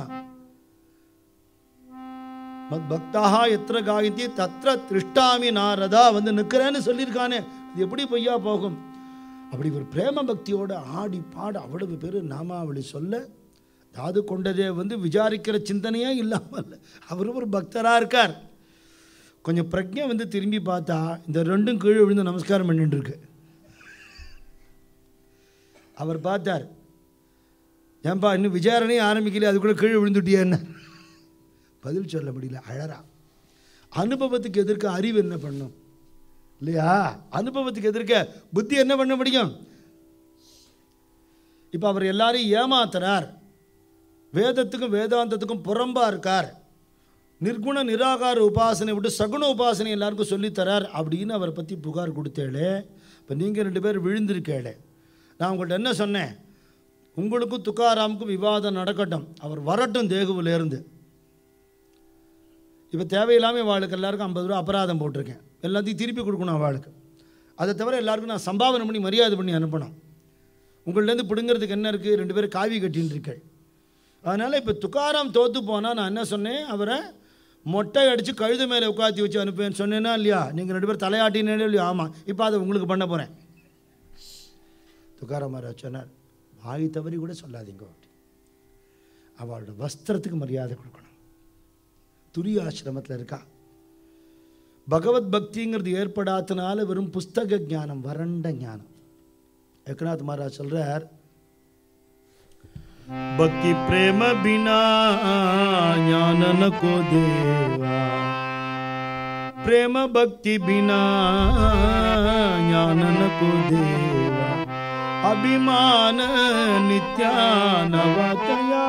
Speaker 1: மத் பக்தாக எத்திர காயந்தி தத்ர திருஷ்டாமி நாரதா வந்து நிற்கிறேன்னு சொல்லியிருக்கானே அது எப்படி பொய்யா போகும் அப்படி ஒரு பிரேம பக்தியோட ஆடி பாட அவ்வளவு பேர் நாமாவளி சொல்ல தாது கொண்டதே வந்து விசாரிக்கிற சிந்தனையே இல்லாமல் அவர் ஒரு பக்தராக இருக்கார் கொஞ்சம் பிரஜை வந்து திரும்பி பார்த்தா இந்த ரெண்டும் கீழே விழுந்து நமஸ்காரம் பண்ணிட்டு இருக்கு அவர் பார்த்தார் ஏன்பா இன்னும் விசாரணையே ஆரம்பிக்கல அதுக்குள்ளே கீழே விழுந்துட்டியா என்ன பதில் சொல்ல முடியல அழறா அனுபவத்துக்கு எதிர்க்க அறிவு என்ன பண்ணும் இல்லையா அனுபவத்துக்கு எதிர்க்க புத்தி என்ன பண்ண முடியும் இப்போ அவர் எல்லாரையும் ஏமாத்துறார் வேதத்துக்கும் வேதாந்தத்துக்கும் புறம்பா இருக்கார் நிர்குண நிராகார உபாசனை விட்டு சகுண உபாசனை எல்லாருக்கும் சொல்லித்தரார் அப்படின்னு அவரை பற்றி புகார் கொடுத்தேளே இப்போ நீங்கள் ரெண்டு பேர் விழுந்திருக்கேளே நான் உங்கள்கிட்ட என்ன சொன்னேன் உங்களுக்கும் துக்காராமுக்கும் விவாதம் நடக்கட்டும் அவர் வரட்டும் தேகுவிலேருந்து இப்போ தேவையில்லாமல் வாளுக்கு எல்லாருக்கும் ஐம்பது ரூபா அபராதம் போட்டிருக்கேன் எல்லாத்தையும் திருப்பி கொடுக்கணும் அவளுக்கு அதை தவிர எல்லாருக்கும் நான் சம்பாவனை பண்ணி மரியாதை பண்ணி அனுப்பணும் உங்கள்டேருந்து பிடுங்கிறதுக்கு என்ன இருக்குது ரெண்டு பேரும் காவி கட்டின்னு இருக்கேள் அதனால் இப்போ துக்காராம் தோற்று போனால் நான் என்ன சொன்னேன் அவரை மொட்டை அடித்து கழுத மேலே உட்காத்தி வச்சு அனுப்புவேன்னு சொன்னேன்னா இல்லையா நீங்கள் ரெண்டு பேரும் தலையாட்டினே இல்லையா ஆமாம் இப்போ அதை உங்களுக்கு பண்ண போகிறேன் துக்காராம் மகாராஜ் சொன்னார் வாய் தவறி கூட சொல்லாதீங்க அவளோட வஸ்திரத்துக்கு மரியாதை கொடுக்கணும் துரிய ஆசிரமத்தில் இருக்கா பகவத் பக்திங்கிறது ஏற்படாதனால வெறும் புஸ்தக ஞானம் வறண்ட ஞானம் ஏக்நாத் மகாராஜ் சொல்றார் भक्ति प्रेम बिना ज्ञान न को देवा प्रेम भक्ति बिना ज्ञान न को देवा अभिमान நித்யானவதயா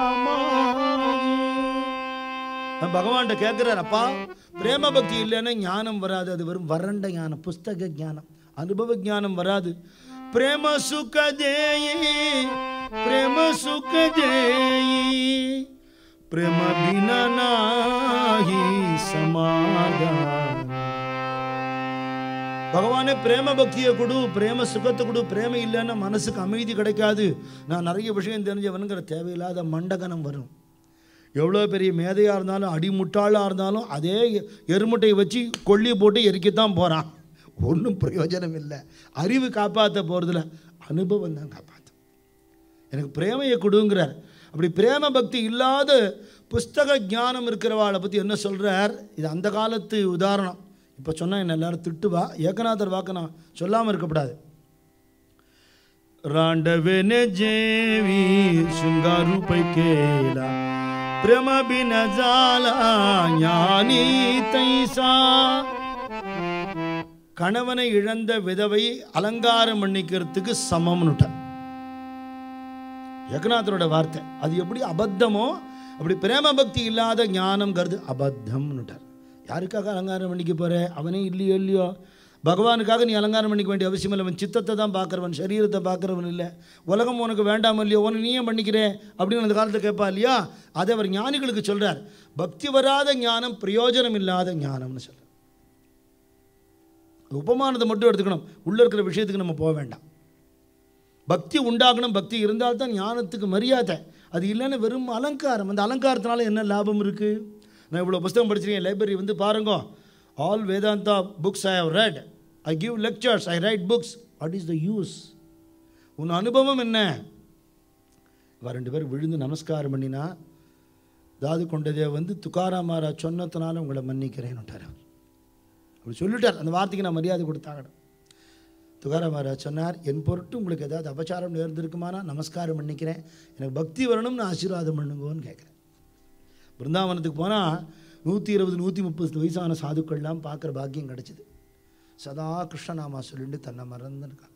Speaker 1: பகவான்கிட்ட கேட்குறார் அப்பா பிரேம பக்தி இல்லைன்னா ஞானம் வராது அது வெறும் வறண்ட ஞானம் புஸ்தக ஞானம் அனுபவ ஞானம் வராது ಪ್ರೇಮ ಸುಖ ದೇಯಿ ಪ್ರೇಮ ಸುಖ ದೇಯಿ ಪ್ರೇಮ ಬಿನ ನಾಹಿ ಸಮಾಧಾನ பகவானே பிரேம பக்தியை கொடு பிரேம சுகத்தை கொடு பிரேம இல்லைன்னா மனசுக்கு அமைதி கிடைக்காது நான் நிறைய விஷயம் தெரிஞ்சவனுங்கிற தேவையில்லாத மண்டகனம் வரும் எவ்வளோ பெரிய மேதையாக இருந்தாலும் அடிமுட்டாளாக இருந்தாலும் அதே எருமுட்டையை வச்சு கொல்லி போட்டு எரிக்கத்தான் போகிறான் ஒன்றும் பிரயோஜனம் இல்லை அறிவு காப்பாற்ற போகிறதுல அனுபவம் தான் காப்பாற்று எனக்கு பிரேமையை கொடுங்கிறார் அப்படி பிரேம பக்தி இல்லாத புஸ்தக ஞானம் இருக்கிறவாளை பற்றி என்ன சொல்கிறார் இது அந்த காலத்து உதாரணம் இப்போ சொன்னால் என்ன எல்லாரும் திட்டுவா ஏகநாதர் வாக்கு நான் சொல்லாமல் இருக்கக்கூடாது रांडवेने जेवी शृंगारू पैकेला प्रेम बिन झाला ஞானி தைசா கணவனை இழந்த விதவை அலங்காரம் பண்ணிக்கிறதுக்கு சமம்னுட்டார் ஏகநாதரோட வார்த்தை அது எப்படி அபத்தமோ அப்படி பிரேம பக்தி இல்லாத ஞானம்ங்கிறது அபத்தம்னுட்டார் யாருக்காக அலங்காரம் பண்ணிக்க போற அவனே இல்லையோ இல்லையோ பகவானுக்காக நீ அலங்காரம் பண்ணிக்க வேண்டிய அவசியம் இல்லை அவன் சித்தத்தை தான் பார்க்குறவன் சரீரத்தை பார்க்குறவன் இல்லை உலகம் உனக்கு வேண்டாம் இல்லையோ உனக்கு நீ ஏன் பண்ணிக்கிற அப்படின்னு அந்த காலத்தை கேட்பா இல்லையா அதை அவர் ஞானிகளுக்கு சொல்றார் பக்தி வராத ஞானம் பிரயோஜனம் இல்லாத ஞானம்னு சொல்றார் உபமானத்தை மட்டும் எடுத்துக்கணும் உள்ளே இருக்கிற விஷயத்துக்கு நம்ம போக வேண்டாம் பக்தி உண்டாகணும் பக்தி இருந்தால் தான் ஞானத்துக்கு மரியாதை அது இல்லைன்னு வெறும் அலங்காரம் அந்த அலங்காரத்தினால என்ன லாபம் இருக்குது நான் இவ்வளோ புஸ்தகம் படிச்சிருக்கேன் லைப்ரரி வந்து பாருங்க all Vedanta books I have read I give lectures I write books what is the use உன் அனுபவம் என்ன இவ ரெண்டு பேரும் விழுந்து நமஸ்காரம் பண்ணினா தாது கொண்டதே வந்து துக்காராம் மகாராஜ் சொன்னதுனால உங்களை மன்னிக்கிறேன்னுட்டார் அவர் அப்படி சொல்லிட்டார் அந்த வார்த்தைக்கு நான் மரியாதை கொடுத்தாகணும் துகாராம் மகாராஜ் சொன்னார் என் பொருட்டு உங்களுக்கு ஏதாவது அபச்சாரம் நேர்ந்திருக்குமானா நமஸ்காரம் பண்ணிக்கிறேன் எனக்கு பக்தி வரணும்னு ஆசீர்வாதம் பண்ணுங்கன்னு கேட்குறேன் பிருந்தாவனத்துக்கு போனால் நூற்றி இருபது நூற்றி முப்பது வயசான சாதுக்கள்லாம் பார்க்குற பாக்கியம் கிடச்சிது சதா கிருஷ்ணநாமா சொல்லிட்டு தன்னை மறந்துருக்காங்க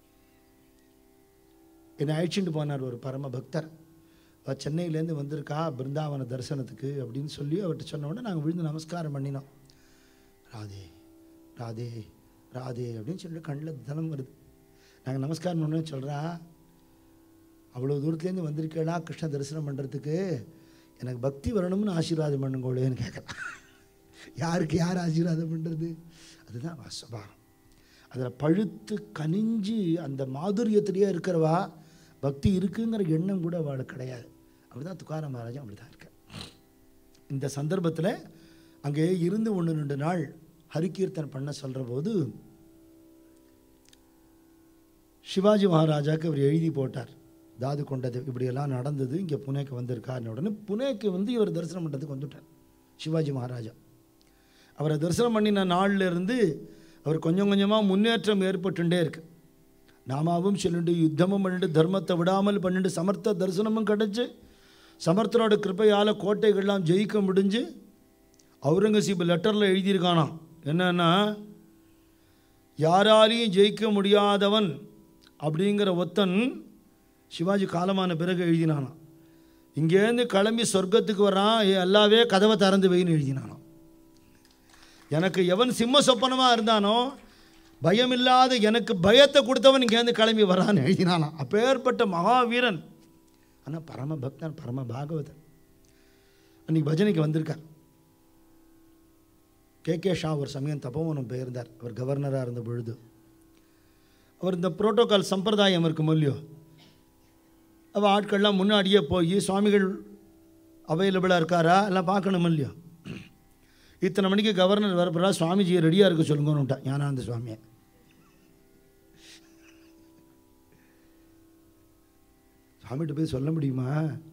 Speaker 1: என்னை அழைச்சிட்டு போனார் ஒரு பரம பக்தர் அவ சென்னையிலேருந்து வந்திருக்கா பிருந்தாவன தரிசனத்துக்கு அப்படின்னு சொல்லி அவர்கிட்ட சொன்ன உடனே நாங்கள் விழுந்து நமஸ்காரம் பண்ணினோம் ராதே ராதே ராதே அப்படின்னு சொல்லி கண்ணில் தனம் வருது நாங்கள் நமஸ்காரம் பண்ணு சொல்கிறா அவ்வளோ தூரத்துலேருந்து வந்திருக்கேடா கிருஷ்ண தரிசனம் பண்ணுறதுக்கு எனக்கு பக்தி வரணும்னு ஆசீர்வாதம் பண்ணுங்கோளேன்னு கேட்குறான் யாருக்கு யார் ஆசீர்வாதம் பண்ணுறது அதுதான் வா சுபாவம் அதில் பழுத்து கனிஞ்சு அந்த மாதுரியத்திலேயே இருக்கிறவா பக்தி இருக்குங்கிற எண்ணம் கூட அவளுக்கு கிடையாது அப்படிதான் துக்காராம் மகாராஜா அப்படி தான் இருக்க இந்த சந்தர்ப்பத்தில் அங்கே இருந்து ஒன்று ரெண்டு நாள் ஹரிகீர்த்தன் பண்ண சொல்கிற போது சிவாஜி மகாராஜாவுக்கு அவர் எழுதி போட்டார் தாது கொண்டது இப்படியெல்லாம் நடந்தது இங்கே புனேக்கு வந்திருக்காருன்னு உடனே புனேக்கு வந்து இவர் தரிசனம் பண்ணுறதுக்கு வந்துட்டார் சிவாஜி மகாராஜா அவரை தரிசனம் பண்ணின நாள்ல இருந்து அவர் கொஞ்சம் கொஞ்சமாக முன்னேற்றம் ஏற்பட்டுட்டே இருக்கு நாமாவும் சொல்லிட்டு யுத்தமும் பண்ணிட்டு தர்மத்தை விடாமல் பண்ணிட்டு சமர்த்த தரிசனமும் கிடச்சி சமர்த்தரோட கிருப்பையால் கோட்டைகள்லாம் ஜெயிக்க முடிஞ்சு அவுரங்கசீப் லெட்டரில் எழுதியிருக்கானாம் என்னன்னா யாராலையும் ஜெயிக்க முடியாதவன் அப்படிங்கிற ஒத்தன் சிவாஜி காலமான பிறகு எழுதினானாம் இங்கேருந்து கிளம்பி சொர்க்கத்துக்கு வரான் ஏ அல்லாவே கதவை திறந்து வைன்னு எழுதினானாம் எனக்கு எவன் சிம்ம சொப்பனமாக இருந்தானோ பயமில்லாத எனக்கு பயத்தை கொடுத்தவன் இங்கேருந்து கிளம்பி வரான்னு எழுதினானாம் அப்பேற்பட்ட மகாவீரன் ஆனால் பரம பக்தன் பரம பாகவதன் அன்னைக்கு பஜனைக்கு வந்திருக்கார் கே கே ஷா ஒரு சமயம் தபோவனம் போயிருந்தார் அவர் கவர்னராக இருந்த பொழுது அவர் இந்த புரோட்டோகால் சம்பிரதாயம் இருக்கும் இல்லையோ அவள் ஆட்கள்லாம் முன்னாடியே போய் சுவாமிகள் அவைலபிளாக இருக்காரா எல்லாம் பார்க்கணும் இல்லையோ இத்தனை மணிக்கு கவர்னர் வரப்போறா சுவாமிஜியை ரெடியாக இருக்க சொல்லுங்கன்னுட்டா ஞானானந்த சுவாமியை சாமிகிட்ட போய் சொல்ல முடியுமா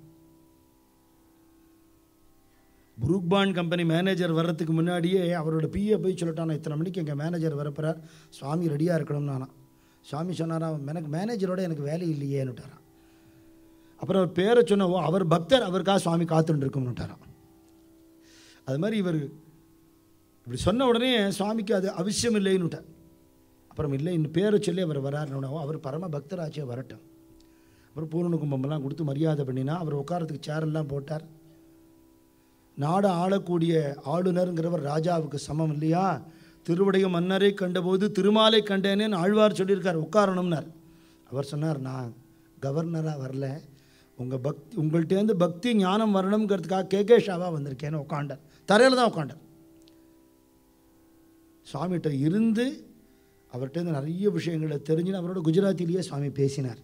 Speaker 1: புரூக்பான் கம்பெனி மேனேஜர் வர்றதுக்கு முன்னாடியே அவரோட பிஏ போய் சொல்லிட்டானா இத்தனை மணிக்கு எங்கள் மேனேஜர் வரப்போறார் சுவாமி ரெடியாக இருக்கணும் நானா சுவாமி சொன்னாராம் எனக்கு மேனேஜரோட எனக்கு வேலை இல்லையேன்னுட்டாராம் அப்புறம் அவர் பேரை சொன்ன ஓ அவர் பக்தர் அவருக்காக சுவாமி காத்துட்டு இருக்கும்னுட்டாராம் அது மாதிரி இவர் இப்படி சொன்ன உடனே சுவாமிக்கு அது அவசியம் இல்லைன்னுட்டார் அப்புறம் இல்லை இன்னும் பேரை சொல்லி அவர் வராருன்னு அவர் பரம பக்தராச்சே வரட்டும் அப்புறம் பூரண கும்பமெல்லாம் கொடுத்து மரியாதை பண்ணினா அவர் உட்காரத்துக்கு சேரெல்லாம் போட்டார் நாடு ஆளக்கூடிய ஆளுநருங்கிறவர் ராஜாவுக்கு சமம் இல்லையா திருவுடைய மன்னரை கண்டபோது திருமாலை கண்டேனேன்னு ஆழ்வார் சொல்லியிருக்கார் உட்காரணும்னார் அவர் சொன்னார் நான் கவர்னராக வரல உங்கள் பக்தி உங்கள்கிட்டேருந்து பக்தி ஞானம் வரணுங்கிறதுக்காக கேகேஷாவாக வந்திருக்கேன்னு உட்காண்டார் தரையில் தான் உட்காண்டார் சுவாமிகிட்ட இருந்து அவர்கிட்ட நிறைய விஷயங்களை தெரிஞ்சுன்னு அவரோட குஜராத்திலேயே சுவாமி பேசினார்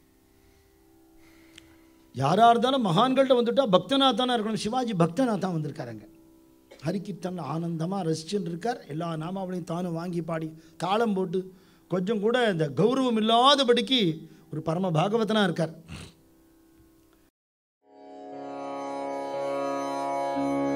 Speaker 1: யாராக இருந்தாலும் மகான்கள்ட்ட வந்துட்டால் பக்தனாக தானே இருக்கணும் சிவாஜி பக்தனாக தான் வந்திருக்காருங்க ஹரிக்கீர்த்தன் ஆனந்தமாக ரசிச்சுன்னு இருக்கார் எல்லா நாமாவளையும் தானும் வாங்கி பாடி தாளம் போட்டு கொஞ்சம் கூட இந்த கௌரவம் இல்லாதபடிக்கு ஒரு பரம பாகவதனாக இருக்கார்